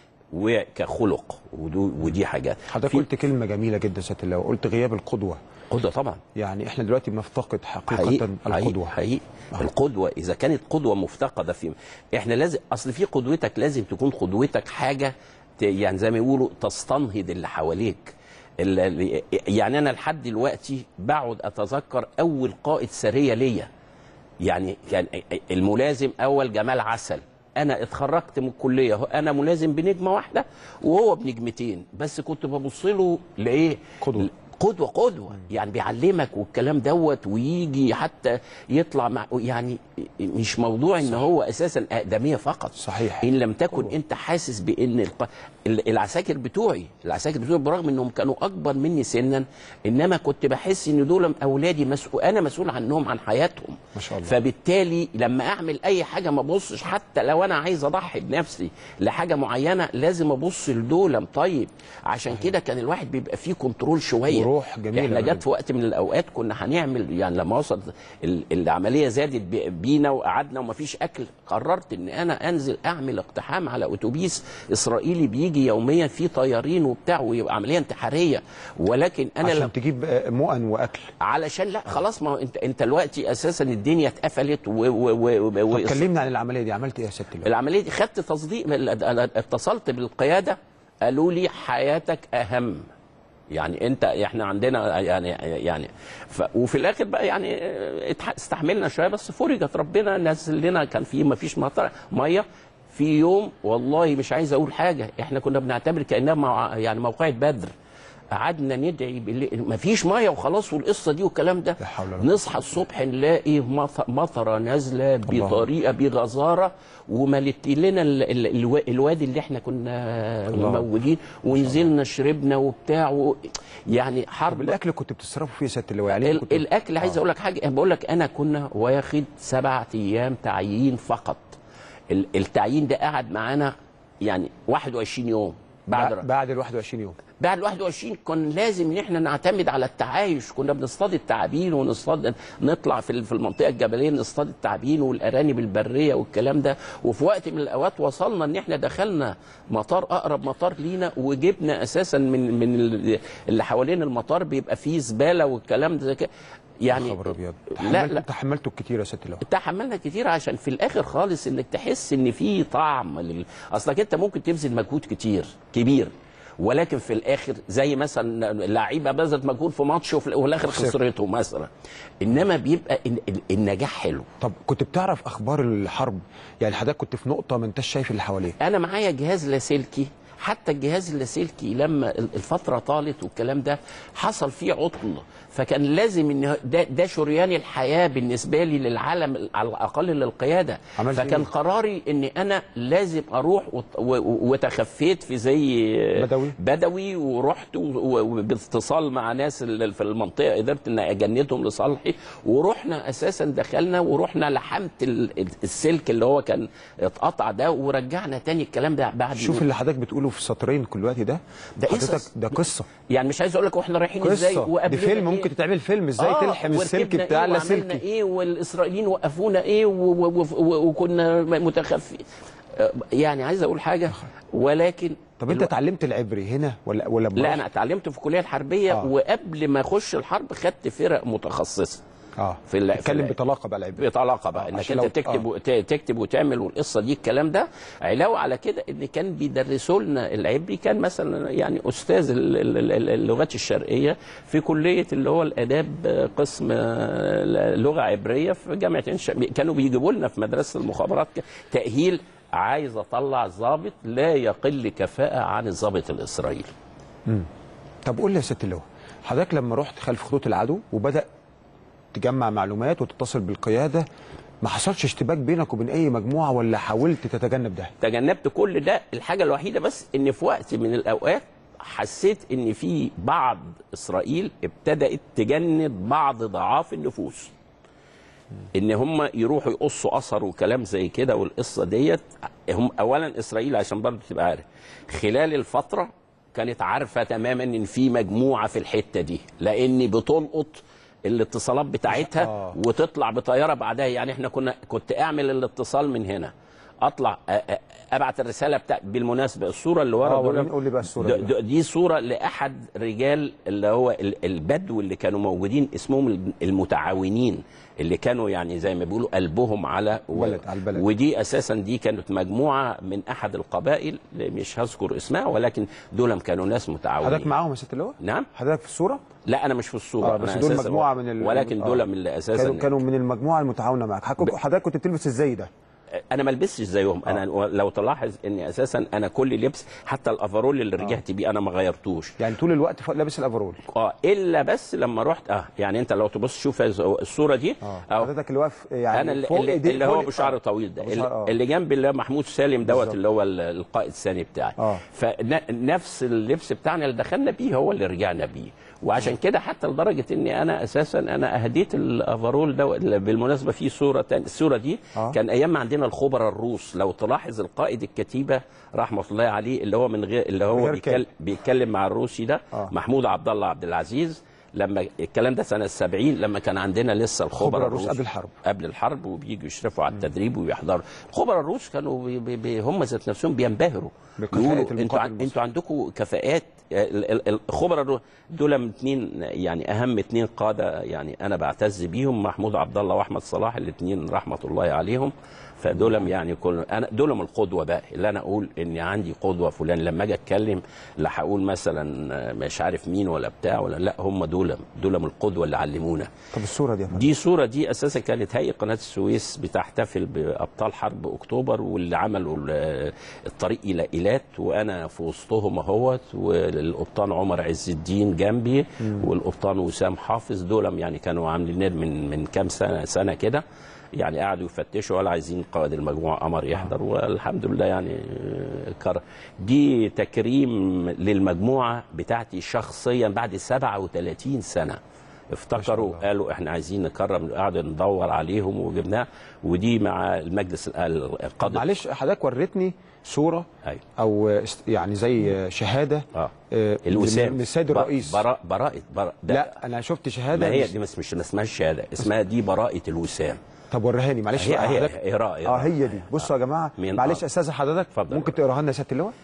وكخلق ودو- ودي حاجات حضرتك في قلت كلمه جميله جدا سياده اللواء قلت غياب القدوه قدوه طبعا يعني احنا دلوقتي بنفتقد حقيقه حقيقي القدوه حقيقي, حقيقي. القدوه اذا كانت قدوه مفتقده في احنا لازم اصل في قدوتك لازم تكون قدوتك حاجه ت- يعني زي ما يقولوا تستنهض اللي حواليك ال- ال- يعني انا لحد دلوقتي بقعد اتذكر اول قائد سريه ليا يعني كان الملازم اول جمال عسل انا اتخرجت من الكليه هو انا ملازم بنجمه واحده وهو بنجمتين بس كنت ببص له لايه قدوة. قدوه قدوه يعني بيعلمك والكلام دوت ويجي حتى يطلع مع يعني مش موضوع ان هو اساسا اقدميه فقط صحيح. ان لم تكن انت حاسس بان الق- ال- العساكر بتوعي العساكر بتوعي برغم انهم كانوا اكبر مني سنا انما كنت بحس ان دول اولادي مسؤول انا مسؤول عنهم عن حياتهم ما شاء الله. فبالتالي لما اعمل اي حاجه ما ابصش حتى لو انا عايز اضحي بنفسي لحاجه معينه لازم ابص لدول طيب عشان كده كان الواحد بيبقى فيه كنترول شويه وروح جميلة احنا بجد. جت في وقت من الاوقات كنا هنعمل يعني لما وصلت ال- العمليه زادت بي- بينا وقعدنا ومفيش اكل قررت ان انا انزل اعمل اقتحام على اتوبيس اسرائيلي بيجي يوميا فيه طيارين وبتاع ويبقى عمليه انتحاريه ولكن انا لم عشان تجيب آه، مؤن واكل علشان لا خلاص ما هو انت انت دلوقتي اساسا الدنيا اتقفلت و و و و طب كلمنا عن العمليه دي عملت ايه يا سياده اللواء العمليه دي خدت تصديق من- انا اتصلت بالقياده قالوا لي حياتك اهم يعني انت احنا عندنا يعني يعني ف وفي الاخر بقى يعني اه، اتح- استحملنا شويه بس فرجت ربنا نزل لنا كان في ما فيش مطر ميه في يوم والله مش عايز اقول حاجه احنا كنا بنعتبر كانها مع يعني موقعة بدر قعدنا ندعي بالليل مفيش ميه وخلاص والقصه دي والكلام ده لا حول ولا قوة. نصحى الصبح نلاقي مط- مطره نازله بطريقه بغزاره وملت لنا ال- ال- الوا- الوادي اللي احنا كنا الله. موجودين ونزلنا شربنا وبتاع و... يعني طب حرب الاكل كنت بتصرفوا فيه يا سياده اللواء يعني ال- كنت الاكل عايز اقول لك حاجه بقول لك انا كنا واخد سبعة ايام تعيين فقط ال- التعيين ده قعد معانا يعني 21 يوم بعد بعد بعد ال 21 يوم بعد ال 21 كان لازم ان احنا نعتمد على التعايش كنا بنصطاد التعابين ونصطاد نطلع في ال- في المنطقه الجبليه نصطاد التعابين والارانب البريه والكلام ده وفي وقت من الاوقات وصلنا ان احنا دخلنا مطار اقرب مطار لينا وجبنا اساسا من من ال- اللي حوالين المطار بيبقى فيه زباله والكلام ده زي كده. يعني خبر ابيض لا تحملت لا تحملته كتير يا سياده اللواء تحملنا كتير عشان في الاخر خالص انك تحس ان في طعم لل... اصلك انت ممكن تبذل مجهود كتير كبير ولكن في الاخر زي مثلا لعيبه بذلت مجهود في ماتش وفي وفي الاخر خسر. خسرته مثلا انما بيبقى ال- ال- النجاح حلو طب كنت بتعرف اخبار الحرب يعني حضرتك كنت في نقطه ما انتش شايف اللي حواليك انا معايا جهاز لاسلكي حتى الجهاز اللاسلكي لما الفتره طالت والكلام ده حصل فيه عطل فكان لازم ان ده, ده شريان الحياه بالنسبه لي للعالم على الاقل للقياده عملت فكان إيه؟ قراري ان انا لازم اروح وت- و- و- وتخفيت في زي بدوي؟ بدوي ورحت و- و- وباتصال مع ناس ال- في المنطقه قدرت ان اجندهم لصالحي ورحنا اساسا دخلنا ورحنا لحمت ال- ال- السلك اللي هو كان اتقطع ده ورجعنا تاني الكلام ده بعد شوف اللي حضرتك بتقوله في سطرين كل وقت ده ده حضرتك قصص. ده قصه يعني مش عايز اقول لك واحنا رايحين ازاي قصه دي وقبلنا فيلم إيه؟ ممكن تتعمل فيلم ازاي آه، تلحم السلك وركبنا بتاع إيه وعملنا اللاسلكي ايه والاسرائيليين وقفونا ايه و- و- و- وكنا متخفي آه، يعني عايز اقول حاجه ولكن طب انت الو- اتعلمت العبري هنا ولا ولا لا بره؟ انا اتعلمت في الكليه الحربيه آه. آه. وقبل ما اخش الحرب خدت فرق متخصصه اه في ال- في اتكلم ال- بطلاقه بقى العبري بطلاقه بقى آه، انك عشان انت لو- تكتب آه. و- ت- تكتب وتعمل والقصه دي الكلام ده علاوه على كده ان كان بيدرسوا لنا العبري كان مثلا يعني استاذ ال- ال- ال- اللغات الشرقيه في كليه اللي هو الاداب آه، قسم آه، لغه عبريه في جامعه عين شمس. كانوا بيجيبوا لنا في مدرسه المخابرات ك- تاهيل عايز اطلع ضابط لا يقل كفاءه عن الضابط الاسرائيلي طب قول لي يا ست اللواء حضرتك لما رحت خلف خطوط العدو وبدا تجمع معلومات وتتصل بالقياده ما حصلش اشتباك بينك وبين اي مجموعه ولا حاولت تتجنب ده تجنبت كل ده الحاجه الوحيده بس ان في وقت من الاوقات حسيت ان في بعض اسرائيل ابتدات تجند بعض ضعاف النفوس ان هم يروحوا يقصوا اثر وكلام زي كده والقصه ديت هم اولا اسرائيل عشان برضه تبقى عارف خلال الفتره كانت عارفه تماما ان في مجموعه في الحته دي لان بتلقط الاتصالات بتاعتها آه. وتطلع بطياره بعدها يعني احنا كنا كنت اعمل الاتصال من هنا اطلع أ- أ- ابعت الرساله بتاع بالمناسبه الصوره اللي ورا آه، دول وريني- قول لي بقى الصورة د- دي. د- دي صوره لاحد رجال اللي هو ال- البدو اللي كانوا موجودين اسمهم المتعاونين اللي كانوا يعني زي ما بيقولوا قلبهم على و- البلد- على البلد. ودي اساسا دي كانت مجموعه من احد القبائل مش هذكر اسمها ولكن دول كانوا ناس متعاونين حضرتك معاهم يا ست اللواء نعم حضرتك في الصوره لا انا مش في الصوره اه بس أنا دول أساساً- مجموعه من ال... ولكن آه. دول من اللي اساسا كانوا كانوا من المجموعه المتعاونه معاك حضرتك حضرتك كنت بتلبس ازاي ده انا ما لبستش زيهم انا لو تلاحظ ان اساسا انا كل لبس حتى الافرول اللي رجعت بيه انا ما غيرتوش يعني طول الوقت ف- لابس الافرول اه الا بس لما رحت اه يعني انت لو تبص شوف الصوره دي اه أو حضرتك اللي واقف يعني انا اللي, فوق اللي, إيديك- اللي هو فوق- بشعر آه. طويل ده بشعر- اللي, آه. اللي جنب اللي هو محمود سالم دوت بالظبط. اللي هو ال- القائد الثاني بتاعي آه. فنفس اللبس بتاعنا اللي دخلنا بيه هو اللي رجعنا بيه وعشان كده حتى لدرجه اني انا اساسا انا اهديت الافرول ده بالمناسبه في صوره تانية الصوره دي آه. كان ايام ما عندنا الخبراء الروس لو تلاحظ القائد الكتيبه رحمه الله عليه اللي هو من غير اللي هو غير بيتكلم, بيتكلم مع الروسي ده آه. محمود عبد الله عبد العزيز لما الكلام ده سنه 70 لما كان عندنا لسه الخبراء خبراء الروس الروس قبل الحرب. قبل الحرب وبييجوا يشرفوا على التدريب ويحضروا الخبراء الروس كانوا بي بي بي هم ذات نفسهم بينبهروا بكفاءة يقولوا المقاتل انتوا عن- المصري. انتوا عندكم كفاءات ال- ال- ال- الخبراء الرو- دول من اتنين يعني اهم اتنين قاده يعني انا بعتز بيهم محمود عبد الله واحمد صلاح الاثنين رحمه الله عليهم فدول يعني كل انا دول من القدوه بقى اللي انا اقول اني عندي قدوه فلان لما اجي اتكلم لا هقول مثلا مش عارف مين ولا بتاع ولا لا هم دول دول من القدوه اللي علمونا طب الصوره دي يا فندم دي صورة دي أساسا كانت هيئة قناة السويس بتحتفل بأبطال حرب أكتوبر واللي عملوا ال- الطريق إلى إيلات وأنا في وسطهم أهوت والقبطان عمر عز الدين جنبي والقبطان وسام حافظ دول يعني كانوا عاملين من من كام سنة سنة كده يعني قعدوا يفتشوا ولا عايزين قائد المجموعة قمر يحضر والحمد لله يعني آه، كر دي تكريم للمجموعة بتاعتي شخصيا بعد 37 سنة افتكروا الله. قالوا احنا عايزين نكرم قعدوا ندور عليهم وجبناه ودي مع المجلس ال- القادم معلش حضرتك وريتني صوره ايوه او است- يعني زي شهاده اه آه، الوسام من السيد الرئيس براء براءة براءة ده لا انا شفت شهاده ما هي مش- دي مش مش ما اسمهاش شهاده اسمها دي براءة الوسام طب وريها لي معلش هي بقى هي حضرتك اقرا اه هي دي بصوا يا جماعه مين؟ معلش آه. استاذ حضرتك اتفضل. ممكن تقراها لنا يا سياده اللواء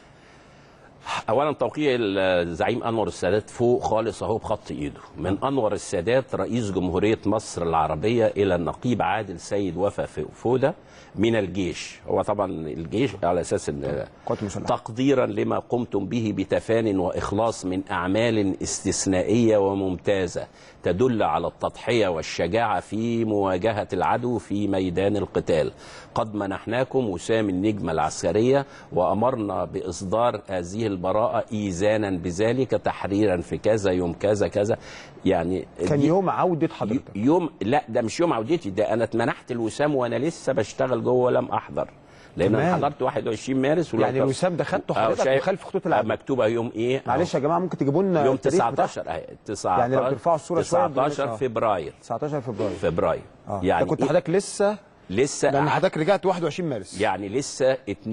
اولا توقيع الزعيم انور السادات فوق خالص اهو بخط ايده من انور السادات رئيس جمهوريه مصر العربيه الى النقيب عادل سيد وفا فوده من الجيش هو طبعا الجيش على اساس ان قوات مسلحه تقديرا لما قمتم به بتفان واخلاص من اعمال استثنائيه وممتازه تدل على التضحيه والشجاعه في مواجهه العدو في ميدان القتال قد منحناكم وسام النجمه العسكريه وامرنا باصدار هذه البراءه ايزانا بذلك تحريرا في كذا يوم كذا كذا يعني كان دي- يوم عوده حضرتك يوم لا ده مش يوم عودتي ده انا اتمنحت الوسام وانا لسه بشتغل جوه ولم احضر لان انا كمان. حضرت 21 مارس ولو يعني طب- الوسام ده خدته آه، حضرتك شايف- وخلف خطوط آه، العدو مكتوبه يوم ايه معلش يا جماعه ممكن تجيبوا لنا يوم التاريخ بتاعها؟ 19 اهي 19 يعني لو ترفعوا الصورة شوية بنقول- 19 آه. فبراير 19 فبراير فبراير اه يعني يعني كنت إيه؟ حضرتك لسه لسه لان حضرتك رجعت 21 مارس يعني لسه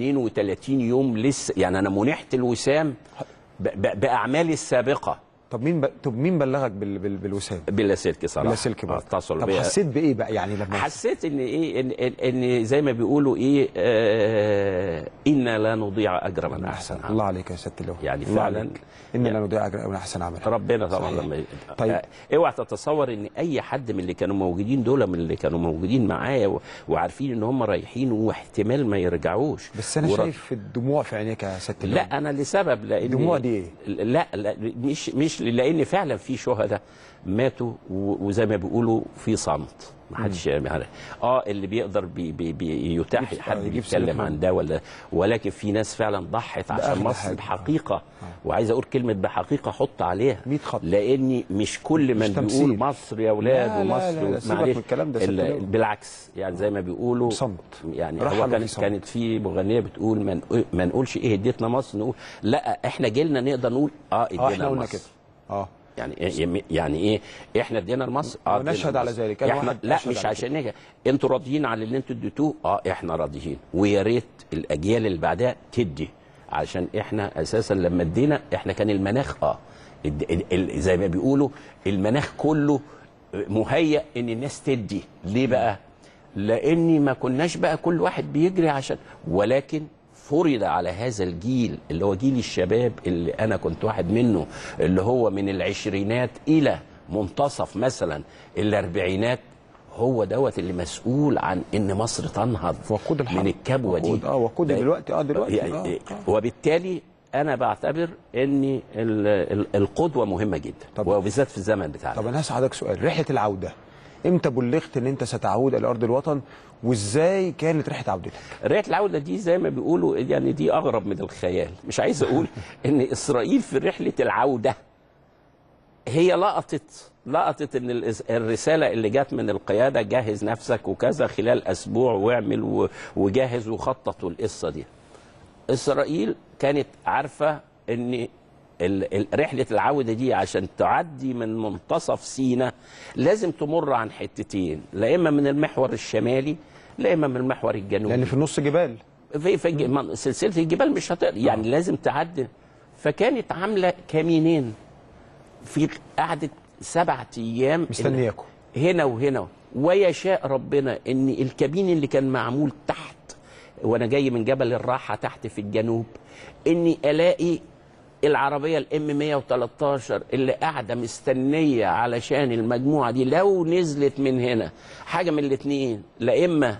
32 يوم لسه يعني انا منحت الوسام ب- ب- باعمالي السابقه طب مين ب... طب مين بلغك بال... بال... بالوسام باللاسلكي صراحه اللاسلكي برضه اتصلوا طب بيا حسيت بايه بقى يعني لما حسيت ان ايه ان, إن, إن زي ما بيقولوا ايه آه انا لا نضيع اجر من احسن عمل الله عليك يا سياده اللواء يعني الله فعلا عليك. ان لا نضيع اجر من احسن عمل ربنا طبعا صحيح. لما طيب. طيب. اوعى تتصور ان اي حد من اللي كانوا موجودين دول من اللي كانوا موجودين معايا و- وعارفين ان هم رايحين واحتمال ما يرجعوش بس انا ور- شايف الدموع في عينيك يا سياده اللواء لا انا لسبب لان الدموع دي إيه؟ لا لا مش مش لان فعلا في شهداء ماتوا و- وزي ما بيقولوا في صمت ما حدش يعني اه اللي بيقدر بي بي بي يتاح يجيب- حد يجيب بيتكلم سيرتهم. عن ده ولا ولكن في ناس فعلا ضحت عشان أغلى مصر حاجة. بحقيقه وعايز اقول كلمه بحقيقه حط عليها 100 خط. لاني مش كل مش من تمثيل. بيقول مصر يا اولاد لا، لا، ومصر لا، لا، سيبك معلش، من الكلام ده، ال- ست لو. بالعكس يعني زي ما بيقولوا صمت. يعني رحلوا هو في كانت صمت. كانت في مغنيه بتقول ما نقول- ما نقولش ايه اديتنا مصر نقول لا احنا جيلنا نقدر نقول اه اه ادينا احنا قلنا مصر كده اه يعني إيه يعني ايه احنا ادينا لمصر اه ونشهد ادينا على لمصر. ذلك. أنا احنا واحد لا أشهد مش على عشان نيجي انتوا راضيين على اللي انتوا اديتوه اه احنا راضيين ويا ريت الاجيال اللي بعدها تدي عشان احنا اساسا لما ادينا احنا كان المناخ اه الد- ال- ال- زي ما بيقولوا المناخ كله مهيأ ان الناس تدي ليه بقى لاني ما كناش بقى كل واحد بيجري عشان ولكن فرض على هذا الجيل اللي هو جيل الشباب اللي انا كنت واحد منه اللي هو من العشرينات الى منتصف مثلا الاربعينات هو دوت اللي مسؤول عن ان مصر تنهض وقود الحرب. من الكبوه دي وقود- اه وقود ده- دلوقتي اه دلوقتي يعني آه. وبالتالي انا بعتبر ان ال- ال- القدوه مهمه جدا طب- وبالذات في الزمن بتاعنا طب انا هسألك سؤال رحله العوده امتى بلغت ان انت ستعود الى ارض الوطن وازاي كانت رحله عودتك رحله العوده دي زي ما بيقولوا يعني دي اغرب من الخيال مش عايز اقول ان اسرائيل في رحله العوده هي لقطت لقطت ان الإس- الرساله اللي جت من القياده جهز نفسك وكذا خلال اسبوع واعمل و- وجهز وخطط القصه دي اسرائيل كانت عارفه ان ال- ال- رحله العوده دي عشان تعدي من منتصف سينا لازم تمر عن حتتين لا اما من المحور الشمالي لا اما من المحور الجنوبي لان في النص جبال في في الج- من- سلسله الجبال مش هتقدر يعني لازم تعدي فكانت عامله كمينين في قعدت سبعة ايام مستنياكم هنا وهنا ويشاء ربنا ان الكابين اللي كان معمول تحت وانا جاي من جبل الراحه تحت في الجنوب اني الاقي العربيه الام 113 اللي قاعده مستنيه علشان المجموعه دي لو نزلت من هنا حاجه من الاثنين لا اما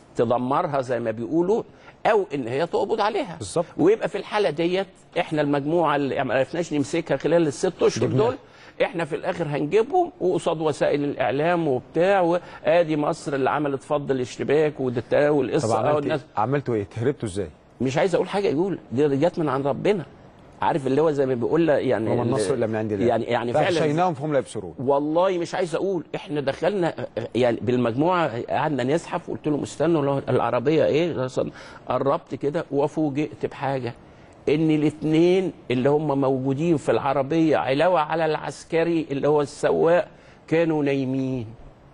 تدمرها زي ما بيقولوا او ان هي تقبض عليها بالظبط. ويبقى في الحاله ديت احنا المجموعه اللي ما عرفناش نمسكها خلال الست اشهر جبناها. دول احنا في الاخر هنجيبهم وقصاد وسائل الاعلام وبتاع وادي مصر اللي عملت فض الاشتباك والدتا طب والقصه اه عملت والناس إيه؟ عملتوا ايه هربتوا ازاي مش عايز اقول حاجه يقول دي دي جت من عند ربنا عارف اللي هو زي ما بيقول له يعني وما النصر الا من عند الله يعني يعني فعلا فاغشيناهم فهم لا يبصرون والله مش عايز اقول احنا دخلنا يعني بالمجموعه قعدنا نزحف وقلت لهم استنوا لو العربيه ايه أصلاً قربت كده وفوجئت بحاجه ان الاثنين اللي هم موجودين في العربيه علاوه على العسكري اللي هو السواق كانوا نايمين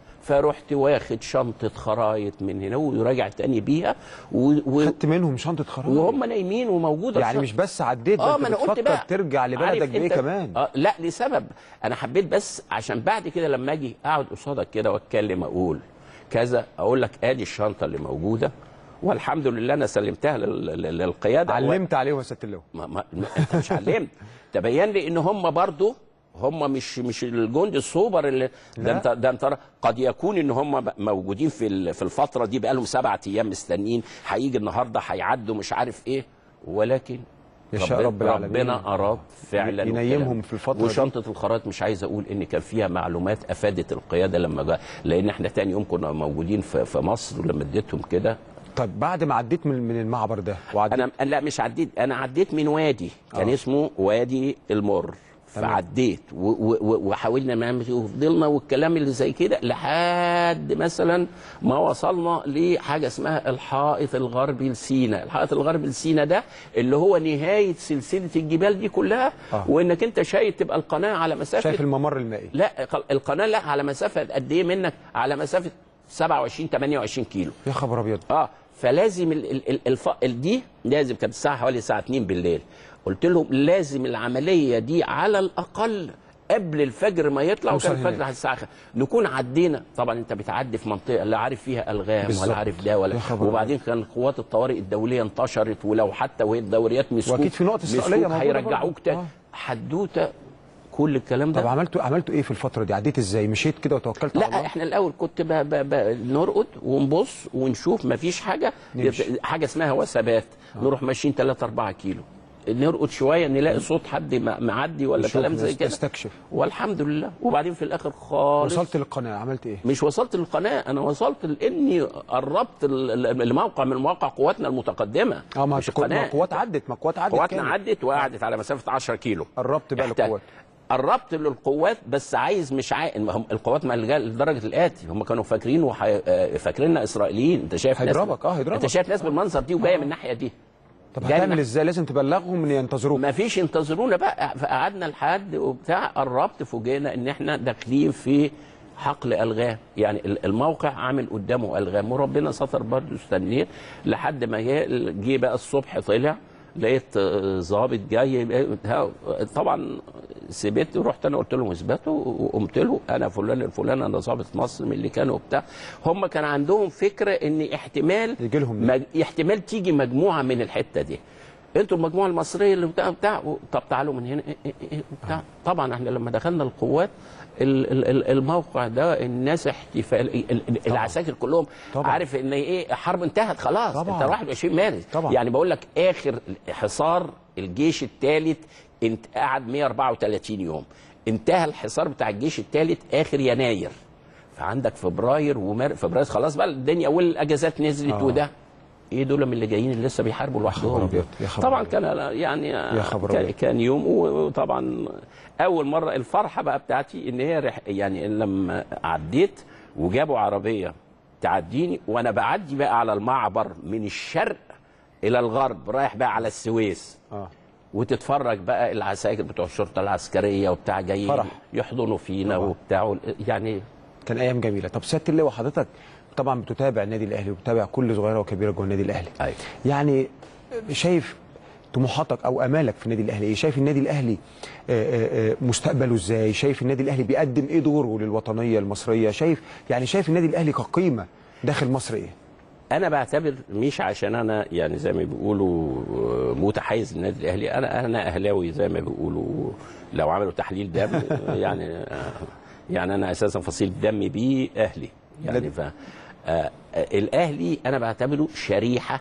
فرحت واخد شنطه خرايط من هنا وراجع تاني بيها و... و... خدت منهم شنطه خرايط وهم نايمين وموجوده يعني الشنطة. مش بس عديت ده اه انت ما انا قلت بتفكر بقى ترجع عارف لبلدك بايه انت- كمان اه لا لسبب انا حبيت بس عشان بعد كده لما اجي اقعد قصادك كده واتكلم اقول كذا اقول لك ادي الشنطه اللي موجوده والحمد لله انا سلمتها لل- لل- للقياده علمت عليهم يا ست اللواء ما ما ما- انت مش علمت تبين لي ان هم برضو هم مش مش الجند السوبر اللي ده لا. انت ده انت قد يكون ان هم موجودين في ال- في الفتره دي بقالهم سبعة ايام مستنيين هيجي النهارده هيعدوا مش عارف ايه ولكن يشاء رب العالمين. ربنا اراد فعلا ينيمهم وكلام. في الفترة دي. وشنطه الخرايط مش عايز اقول ان كان فيها معلومات افادت القياده لما جاء لان احنا تاني يوم كنا موجودين في في مصر ولما اديتهم كده طيب بعد ما عديت من من المعبر ده وعديت انا لا مش عديت انا عديت من وادي كان آه. اسمه وادي المر تمام. فعديت و- و- و- وحاولنا نعمل وفضلنا والكلام اللي زي كده لحد مثلا ما وصلنا لحاجه اسمها الحائط الغربي لسينا، الحائط الغربي لسينا ده اللي هو نهايه سلسله الجبال دي كلها آه. وانك انت شايف تبقى القناه على مسافه شايف الممر المائي لا القناه لا على مسافه قد ايه منك على مسافه 27 28 كيلو يا خبر ابيض اه فلازم ال ال ال الف... ال- دي لازم كانت الساعه حوالي الساعه 2 بالليل قلت لهم لازم العمليه دي على الاقل قبل الفجر ما يطلع نوصل وكان الفجر هناك. على الساعه خ- نكون عدينا طبعا انت بتعدي في منطقه لا عارف فيها الغام بالظبط. ولا عارف ده ولا يا خبر وبعدين كان قوات الطوارئ الدوليه انتشرت ولو حتى وهي الدوريات مسكوك وأكيد في نقط إسرائيلية مسكوك موجودة هيرجعوك برضه. تاني آه. حدوته كل الكلام ده طب عملتوا عملتوا ايه في الفتره دي عديت ازاي مشيت كده وتوكلت على لا الله احنا الاول كنت ب... ب... ب... نرقد ونبص ونشوف مفيش حاجه نمشي. حاجه اسمها وثبات نروح ماشيين 3 4 كيلو نرقد شويه نلاقي صوت حد م- معدي ولا نشوف كلام زي نست- كده نستكشف. والحمد لله وبعدين في الاخر خالص وصلت للقناه عملت ايه؟ مش وصلت للقناه انا وصلت لاني قربت ال- ال- لموقع من مواقع قواتنا المتقدمه اه ما مش القوات- ما القناه القوات عدت ما القوات عدت قواتنا كامل. عدت وقعدت على مسافه 10 كيلو قربت بقى احتاج- للقوات قربت للقوات بس عايز مش عاي... هم القوات ما لجا- لدرجه الاتي هم كانوا فاكرين وحي... آه، فاكريننا اسرائيليين انت شايف ناس هيضربك، اه، هيضربك. انت شايف ناس بالمنظر دي وجايه من الناحيه دي طب جاي هتعمل من- ازاي؟ لازم تبلغهم ان ينتظروك ما فيش انتظرونا بقى فقعدنا لحد وبتاع قربت فوجئنا ان احنا داخلين في حقل الغام يعني ال- الموقع عامل قدامه الغام وربنا ستر برضه استنيت لحد ما جه جه بقى الصبح طلع لقيت آه، ظابط جاي ها، طبعا سبت ورحت انا قلت لهم اثبتوا وقمت له انا فلان الفلان انا ظابط مصر من اللي كانوا بتاع هم كان عندهم فكره ان احتمال يجي لهم مج... احتمال تيجي مجموعه من الحته دي انتوا المجموعه المصريه اللي بتاع بتاع طب تعالوا من هنا إيه إيه إيه بتاع طبعا احنا لما دخلنا القوات ال- ال- ال- الموقع ده الناس احتفال ال- ال- العساكر كلهم طبعا. عارف ان ايه حرب انتهت خلاص طبعا. انت 21 مارس طبعا. يعني بقول لك اخر حصار الجيش الثالث انت قعد 134 يوم انتهى الحصار بتاع الجيش الثالث اخر يناير فعندك فبراير ومار فبراير خلاص بقى الدنيا والاجازات نزلت آه. وده ايه دول من اللي جايين اللي لسه بيحاربوا لوحدهم أبيض، يا خبر طبعا أبيض. كان يعني يا خبر كان, أبيض. كان يوم وطبعا اول مره الفرحه بقى بتاعتي ان هي رح يعني لما عديت وجابوا عربيه تعديني وانا بعدي بقى على المعبر من الشرق الى الغرب رايح بقى على السويس اه وتتفرج بقى العساكر بتوع الشرطه العسكريه وبتاع جايين فرح. يحضنوا فينا طبعا. وبتاع يعني كان ايام جميله طب سياده اللواء حضرتك طبعا بتتابع النادي الاهلي وبتتابع كل صغيره وكبيره جوه النادي الاهلي أيوة. يعني شايف طموحاتك او امالك في النادي الاهلي ايه شايف النادي الاهلي آه، آه، آه، مستقبله ازاي شايف النادي الاهلي بيقدم ايه دوره للوطنيه المصريه شايف يعني شايف النادي الاهلي كقيمه داخل مصر ايه انا بعتبر مش عشان انا يعني زي ما بيقولوا متحيز للنادي الاهلي انا انا اهلاوي زي ما بيقولوا لو عملوا تحليل دم يعني يعني انا اساسا فصيل دم بيه اهلي يعني ف آه، الاهلي انا بعتبره شريحه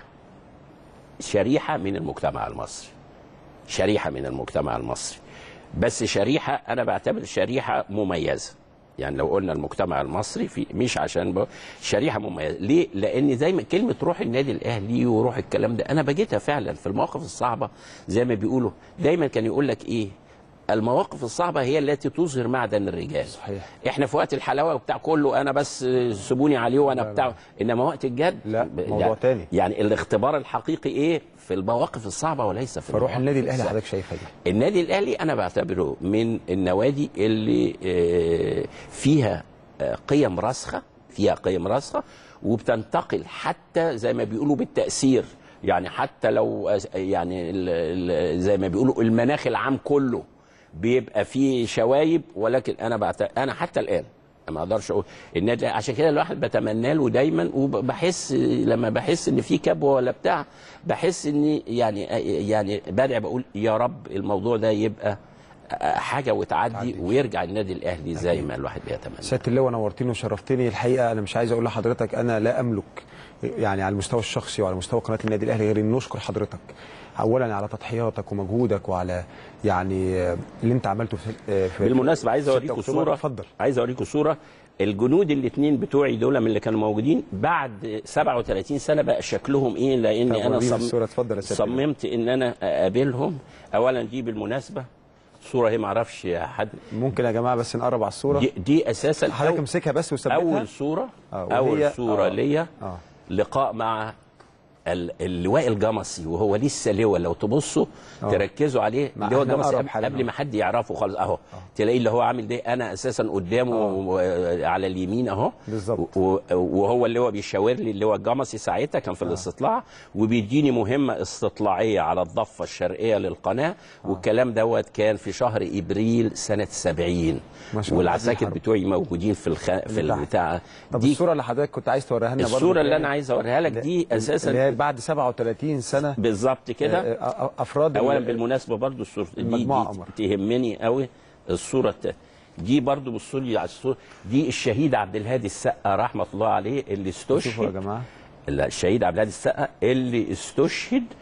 شريحه من المجتمع المصري شريحه من المجتمع المصري بس شريحه انا بعتبر شريحه مميزه يعني لو قلنا المجتمع المصري في مش عشان ب... شريحه مميزه ليه لان زي ما كلمه روح النادي الاهلي وروح الكلام ده انا بجيتها فعلا في المواقف الصعبه زي ما بيقولوا دايما كان يقول لك ايه المواقف الصعبه هي التي تظهر معدن الرجال صحيح. احنا في وقت الحلاوه وبتاع كله انا بس سيبوني عليه وانا بتاع انما وقت الجد لا، ب- موضوع تاني. يعني الاختبار الحقيقي ايه في المواقف الصعبه وليس في فروح المواقف النادي الاهلي السهلة. حضرتك شايفها دي النادي الاهلي انا بعتبره من النوادي اللي آه، فيها آه، قيم راسخه فيها قيم راسخه وبتنتقل حتى زي ما بيقولوا بالتاثير يعني حتى لو آه، يعني ال- ال- زي ما بيقولوا المناخ العام كله بيبقى فيه شوايب ولكن انا بعت... انا حتى الان ما اقدرش اقول النادي عشان كده الواحد بتمنى له دايما وبحس لما بحس ان في كبوه ولا بتاع بحس ان يعني يعني بدعي بقول يا رب الموضوع ده يبقى حاجه وتعدي ويرجع النادي الاهلي زي ما الواحد بيتمنى سياده اللواء نورتني وشرفتني الحقيقه انا مش عايز اقول لحضرتك انا لا املك يعني على المستوى الشخصي وعلى مستوى قناه النادي الاهلي غير ان نشكر حضرتك اولا على تضحياتك ومجهودك وعلى يعني آه، اللي انت عملته في آه، في بالمناسبه عايز 6 اوريكم أكتوبر. صوره اتفضل عايز اوريكم صوره الجنود الاثنين بتوعي دول من اللي كانوا موجودين بعد 37 سنه بقى شكلهم ايه طب لاني انا ورينا صم... الصورة، اتفضل يا سيادة اللواء. صممت ان انا اقابلهم اولا دي بالمناسبه صوره هي ما اعرفش حد ممكن يا جماعه بس نقرب على الصوره دي, دي اساسا حضرتك أو- امسكها بس وثبتها اول صوره آه، اول وهي- صوره آه. ليا آه. لقاء مع ال- اللواء الجمصي وهو لسه لواء لو تبصوا آه. تركزوا عليه مع اللواء إحنا الجمصي نقرب قبل, حالنا. قبل ما حد يعرفه خالص اهو تلاقيه اللي هو عامل ده انا اساسا قدامه و- على اليمين اهو بالظبط. و- وهو اللي هو بيشاور لي اللي هو الجمصي ساعتها كان في الاستطلاع وبيديني مهمه استطلاعيه على الضفه الشرقيه للقناه والكلام دوت كان في شهر ابريل سنه 70 ما شاء الله. والعساكر حرب. بتوعي موجودين في الخ... في اللي تحت. البتاع طب دي الصوره اللي حضرتك كنت عايز توريها لنا برضه الصوره اللي انا عايز اوريها لك دي اساسا اللي هي بعد 37 سنه بالظبط كده آه، آه، افراد اولا ال- بالمناسبه برضو الصوره دي, المجموعة دي قمر. تهمني قوي الصوره الت- دي برضو بصوا لي على الصوره دي الشهيد عبد الهادي السقا رحمه الله عليه اللي شوفوا يا استشهد جماعه لا، الشهيد عبد الهادي السقا اللي استشهد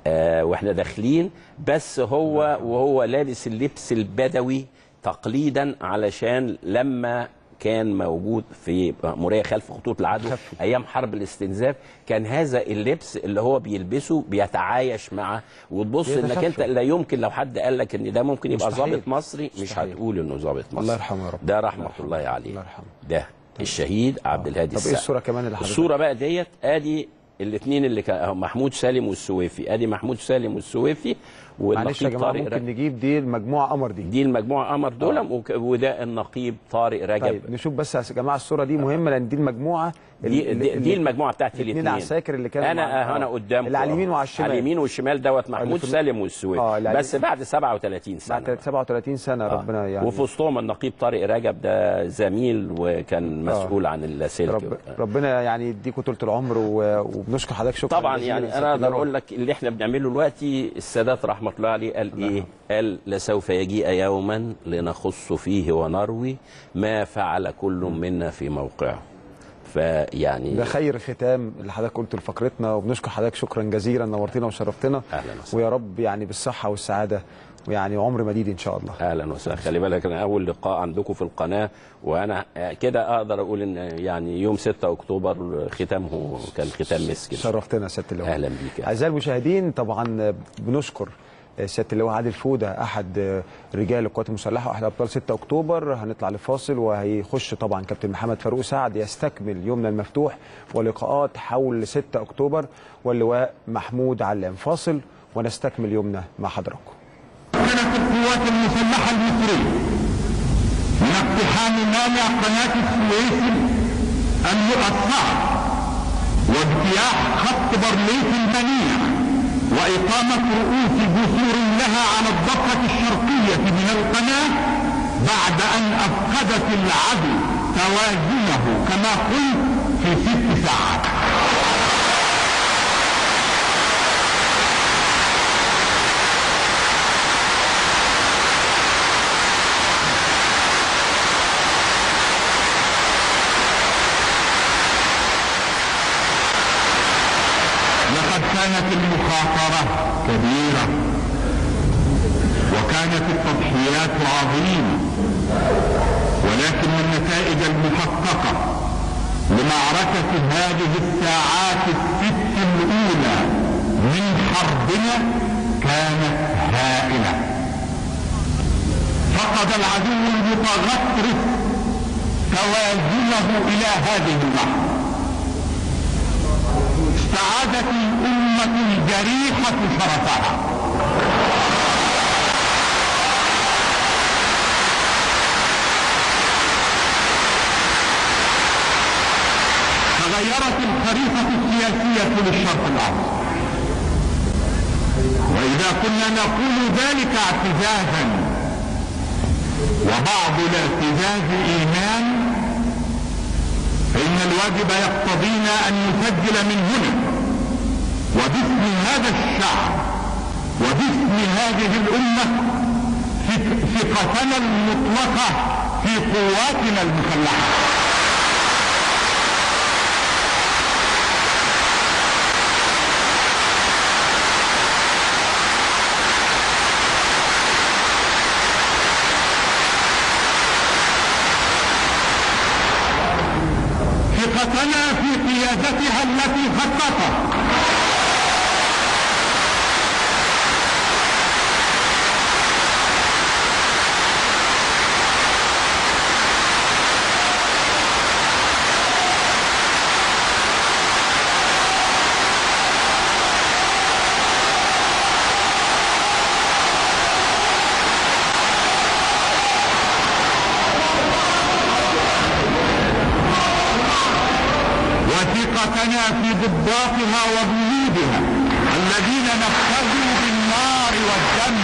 آه واحنا داخلين بس هو وهو لابس اللبس البدوي تقليدا علشان لما كان موجود في مأمورية خلف خطوط العدو خلف. ايام حرب الاستنزاف كان هذا اللبس اللي هو بيلبسه بيتعايش مع وتبص انك انت بيتخفف. لا يمكن لو حد قال لك ان ده ممكن يبقى مستحيل. ضابط مصري مش مستحيل. هتقول انه ضابط مصري الله يرحمه يا رب. ده رحمه الله الله عليه الله يرحمه. ده الشهيد عبد الهادي طب ايه السقا الصوره كمان اللي حضرتك الصوره بقى ديت ادي الاثنين اللي كان أهو محمود سالم والسويفي ادي محمود سالم والسويفي معلش يا والنقيب جماعه طارق ممكن رجب نجيب دي المجموعه قمر دي دي المجموعه قمر دول وك- وده النقيب طارق رجب طيب نشوف بس يا جماعه الصوره دي مهمه لان دي المجموعه دي, اللي- دي, دي المجموعه بتاعت الاثنين الاثنين عساكر اللي كانوا انا مع- آه، انا آه. قدامكم اللي على اليمين أهو. وعلى الشمال. على اليمين والشمال دوت محمود في- سالم والسويفي آه، اللي على بس بعد 37 سنه بعد 37 سنه ربنا يعني وفي وسطهم النقيب طارق رجب ده زميل وكان مسؤول عن اللاسلكي رب ربنا يعني يديكوا طول العمر و- وبنشكر حضرتك شكرا طبعا جزيلا يعني لسيادة انا اقدر اللواء. اقول لك اللي احنا بنعمله دلوقتي السادات رحمه الله عليه قال ايه؟ قال لسوف يجيء يوما لنخص فيه ونروي ما فعل كل منا في موقعه. فيعني ده خير ختام اللي حضرتك قلته لفقرتنا وبنشكر حضرتك شكرا جزيلا نورتنا وشرفتنا أهلاً وسهلاً. ويا رب يعني بالصحه والسعاده ويعني عمر مديد ان شاء الله اهلا وسهلا خلي بالك انا اول لقاء عندكم في القناه وانا كده اقدر اقول ان يعني يوم 6 اكتوبر ختامه كان ختام مسك شرفتنا يا سياده اللواء أهلاً بيك يا اعزائي المشاهدين طبعا بنشكر سياده اللواء عادل فوده احد رجال القوات المسلحه واحد ابطال 6 اكتوبر هنطلع لفاصل وهيخش طبعا كابتن محمد فاروق سعد يستكمل يومنا المفتوح ولقاءات حول 6 اكتوبر واللواء محمود علام فاصل ونستكمل يومنا مع حضراتكم كانت القوات المسلحة المصرية من اقتحام مانع قناة السويس المؤسسة واجتياح خط برليف المنيع وإقامة رؤوس جسور لها على الضفة الشرقية من القناة بعد أن أفقدت العدو توازنه كما قلت في ست ساعات لقد كانت المخاطرة كبيرة وكانت التضحيات عظيمة ولكن النتائج المحققة لمعركة هذه الساعات الست الأولى من حربنا كانت هائلة فقد العدو المتغطرس توازنه إلى هذه اللحظة استعادت الأمة الجريحة شرفها تغيرت الخريطة السياسية للشرق الأوسط وإذا كنا نقول ذلك اعتزازا وبعض الاعتزاز إيمان فإن الواجب يقتضينا أن نسجل من هنا وباسم هذا الشعب وباسم هذه الأمة ثق- ثقتنا المطلقة في قواتنا المسلحة ثقتنا في قيادتها التي خططت وثقتنا في ضباطها وجنودها الذين نفذوا بالنار والدم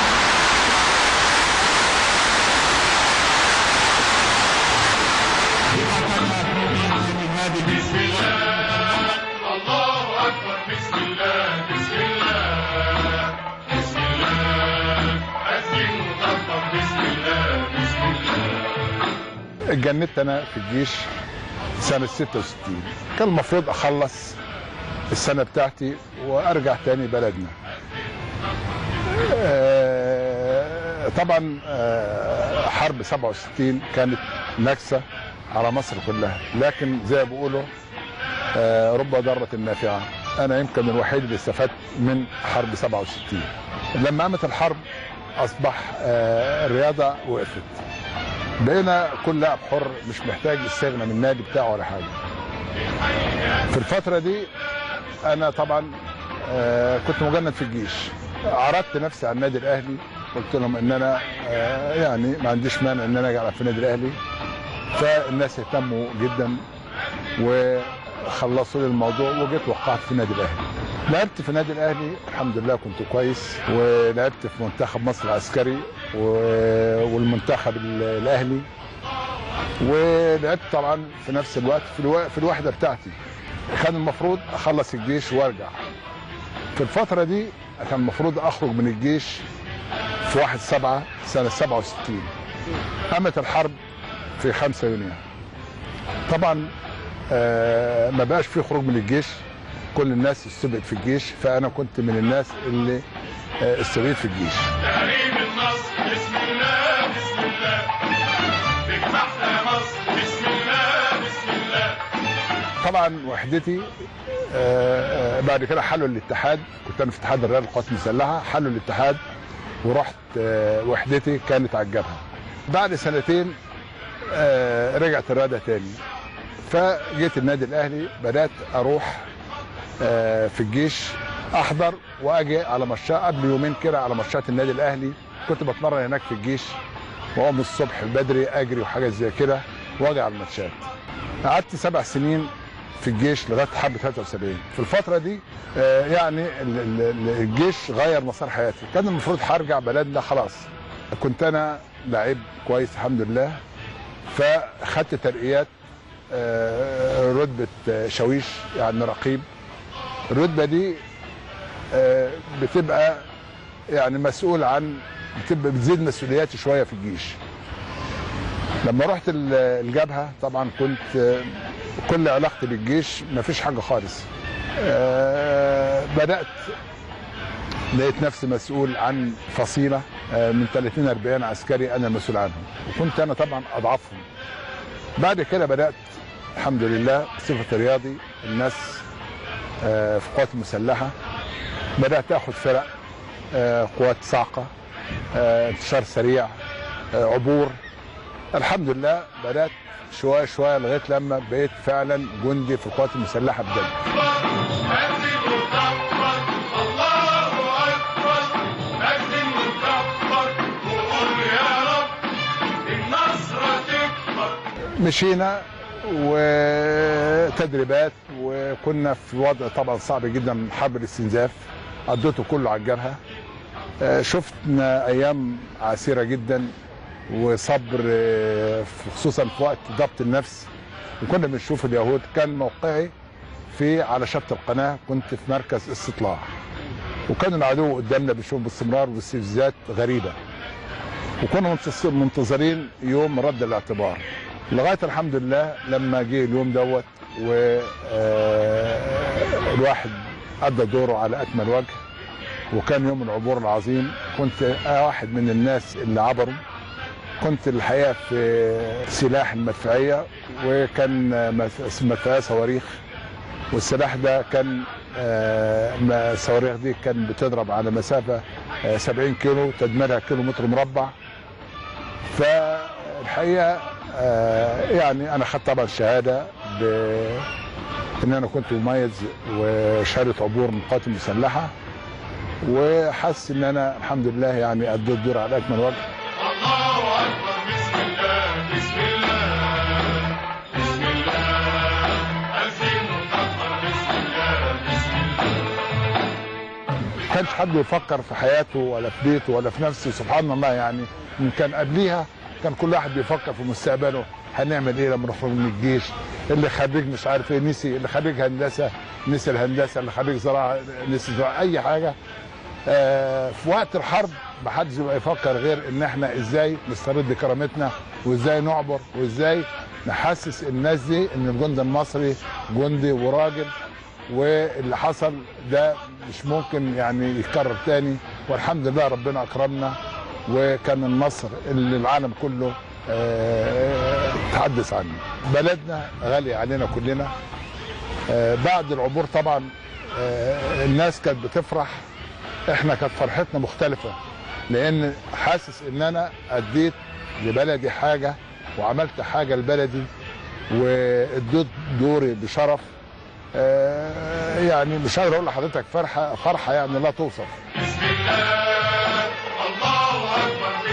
ثقتنا في إيمان هذه بسم الله الله أكبر بسم الله بسم الله بسم الله أسجن مطبق بسم الله بسم الله اتجندت انا في الجيش سنة 66 كان المفروض اخلص السنة بتاعتي وارجع تاني بلدنا آه، طبعا آه، حرب 67 كانت نكسه على مصر كلها لكن زي ما بيقولوا آه، رب ضاره نافعه انا يمكن الوحيد اللي استفدت من حرب 67 لما قامت الحرب اصبح آه، الرياضه وقفت بقينا كل لاعب حر مش محتاج يستغنى من النادي بتاعه ولا حاجه في الفتره دي انا طبعا آه، كنت مجند في الجيش عرضت نفسي على النادي الاهلي قلت لهم ان انا آه، يعني ما عنديش مانع ان انا اجي العب في النادي الاهلي فالناس اهتموا جدا وخلصوا لي الموضوع وجيت وقعت في النادي الاهلي لعبت في النادي الاهلي الحمد لله كنت كويس ولعبت في منتخب مصر العسكري و- والمنتخب ال- الاهلي ولعبت طبعا في نفس الوقت في, الو... في الوحده بتاعتي كان المفروض اخلص الجيش وارجع في الفتره دي كان المفروض اخرج من الجيش في 1 7 سنه 67 قامت الحرب في 5 يونيو طبعا آه ما بقاش في خروج من الجيش كل الناس استبعد في الجيش فانا كنت من الناس اللي آه استبعد في الجيش تهريب النصر بسم الله بسم الله بجمعنا مصر بسم الله بسم الله طبعا وحدتي آه، آه، بعد كده حلوا الاتحاد كنت انا في اتحاد الرياض القوات المسلحه حلوا الاتحاد ورحت آه، وحدتي كانت على الجبهه بعد سنتين آه، رجعت الرياضه تاني فجيت النادي الاهلي بدات اروح آه، في الجيش احضر واجي على ماتشات قبل يومين كده على ماتشات النادي الاهلي كنت بتمرن هناك في الجيش واقوم الصبح بدري اجري وحاجات زي كده واجي على الماتشات قعدت سبع سنين في الجيش لغايه حرب 73 في الفتره دي آه، يعني ال- ال- ال- الجيش غير مسار حياتي كان المفروض هرجع بلدنا خلاص كنت انا لعيب كويس الحمد لله فخدت ترقيات آه، رتبه آه، شاويش يعني رقيب الرتبه دي آه، بتبقى يعني مسؤول عن بتبقى بتزيد مسؤولياتي شويه في الجيش لما رحت ال- الجبهه طبعا كنت آه، كل علاقتي بالجيش ما فيش حاجه خالص آه، بدات لقيت نفسي مسؤول عن فصيله آه، من 30 40 عسكري انا المسؤول عنهم وكنت انا طبعا اضعفهم بعد كده بدات الحمد لله بصفه رياضي الناس آه، في القوات المسلحه بدات اخد فرق آه، قوات صاعقه آه، انتشار سريع آه، عبور الحمد لله بدات شويه شويه لغايه لما بقيت فعلا جندي في القوات المسلحه بجد أكذب وكبر الله أكبر أكذب وكبر وقول يا رب النصر تكبر مشينا وتدريبات وكنا في وضع طبعا صعب جدا من حرب الاستنزاف قضيته كله على الجبهه آه، شفنا ايام عسيره جدا وصبر آه، خصوصا في وقت ضبط النفس وكنا بنشوف اليهود كان موقعي في على شط القناه كنت في مركز استطلاع وكان العدو قدامنا بنشوف باستمرار واستفزازات غريبه وكنا منتص- منتظرين يوم رد الاعتبار لغايه الحمد لله لما جه اليوم دوت والواحد ادى دوره على اكمل وجه وكان يوم العبور العظيم كنت واحد من الناس اللي عبروا كنت الحقيقه في سلاح المدفعيه وكان مدف- مدفعيه صواريخ والسلاح ده كان آه، ما- الصواريخ دي كان بتضرب على مسافه آه، 70 كيلو تدميرها كيلو متر مربع فالحقيقه آه، يعني انا خدت طبعا شهاده ب ان انا كنت مميز وشهاده عبور من القوات المسلحه وحاسس ان انا الحمد لله يعني اديت الدور على اكمل وجه الله أكبر بسم الله بسم الله بسم الله أكذب وكبر بسم الله بسم الله ما كانش حد يفكر في حياته ولا في بيته ولا في نفسه سبحان الله يعني من كان قبليها كان كل واحد بيفكر في مستقبله هنعمل ايه لما نخرج من الجيش اللي خريج مش عارف ايه نسي اللي خريج هندسه نسي الهندسه اللي خريج زراعه نسي زراعه اي حاجه آه في وقت الحرب ما حدش يبقى يفكر غير ان احنا ازاي نسترد كرامتنا وازاي نعبر وازاي نحسس الناس دي ان الجندي المصري جندي وراجل واللي حصل ده مش ممكن يعني يتكرر تاني والحمد لله ربنا اكرمنا وكان النصر اللي العالم كله آه، تحدث عنه بلدنا غالي علينا كلنا آه، بعد العبور طبعا آه، الناس كانت بتفرح احنا كانت فرحتنا مختلفه لان حاسس ان انا اديت لبلدي حاجه وعملت حاجه لبلدي واديت دوري بشرف آه، يعني مش قادر اقول لحضرتك فرحه فرحه يعني لا توصف بسم الله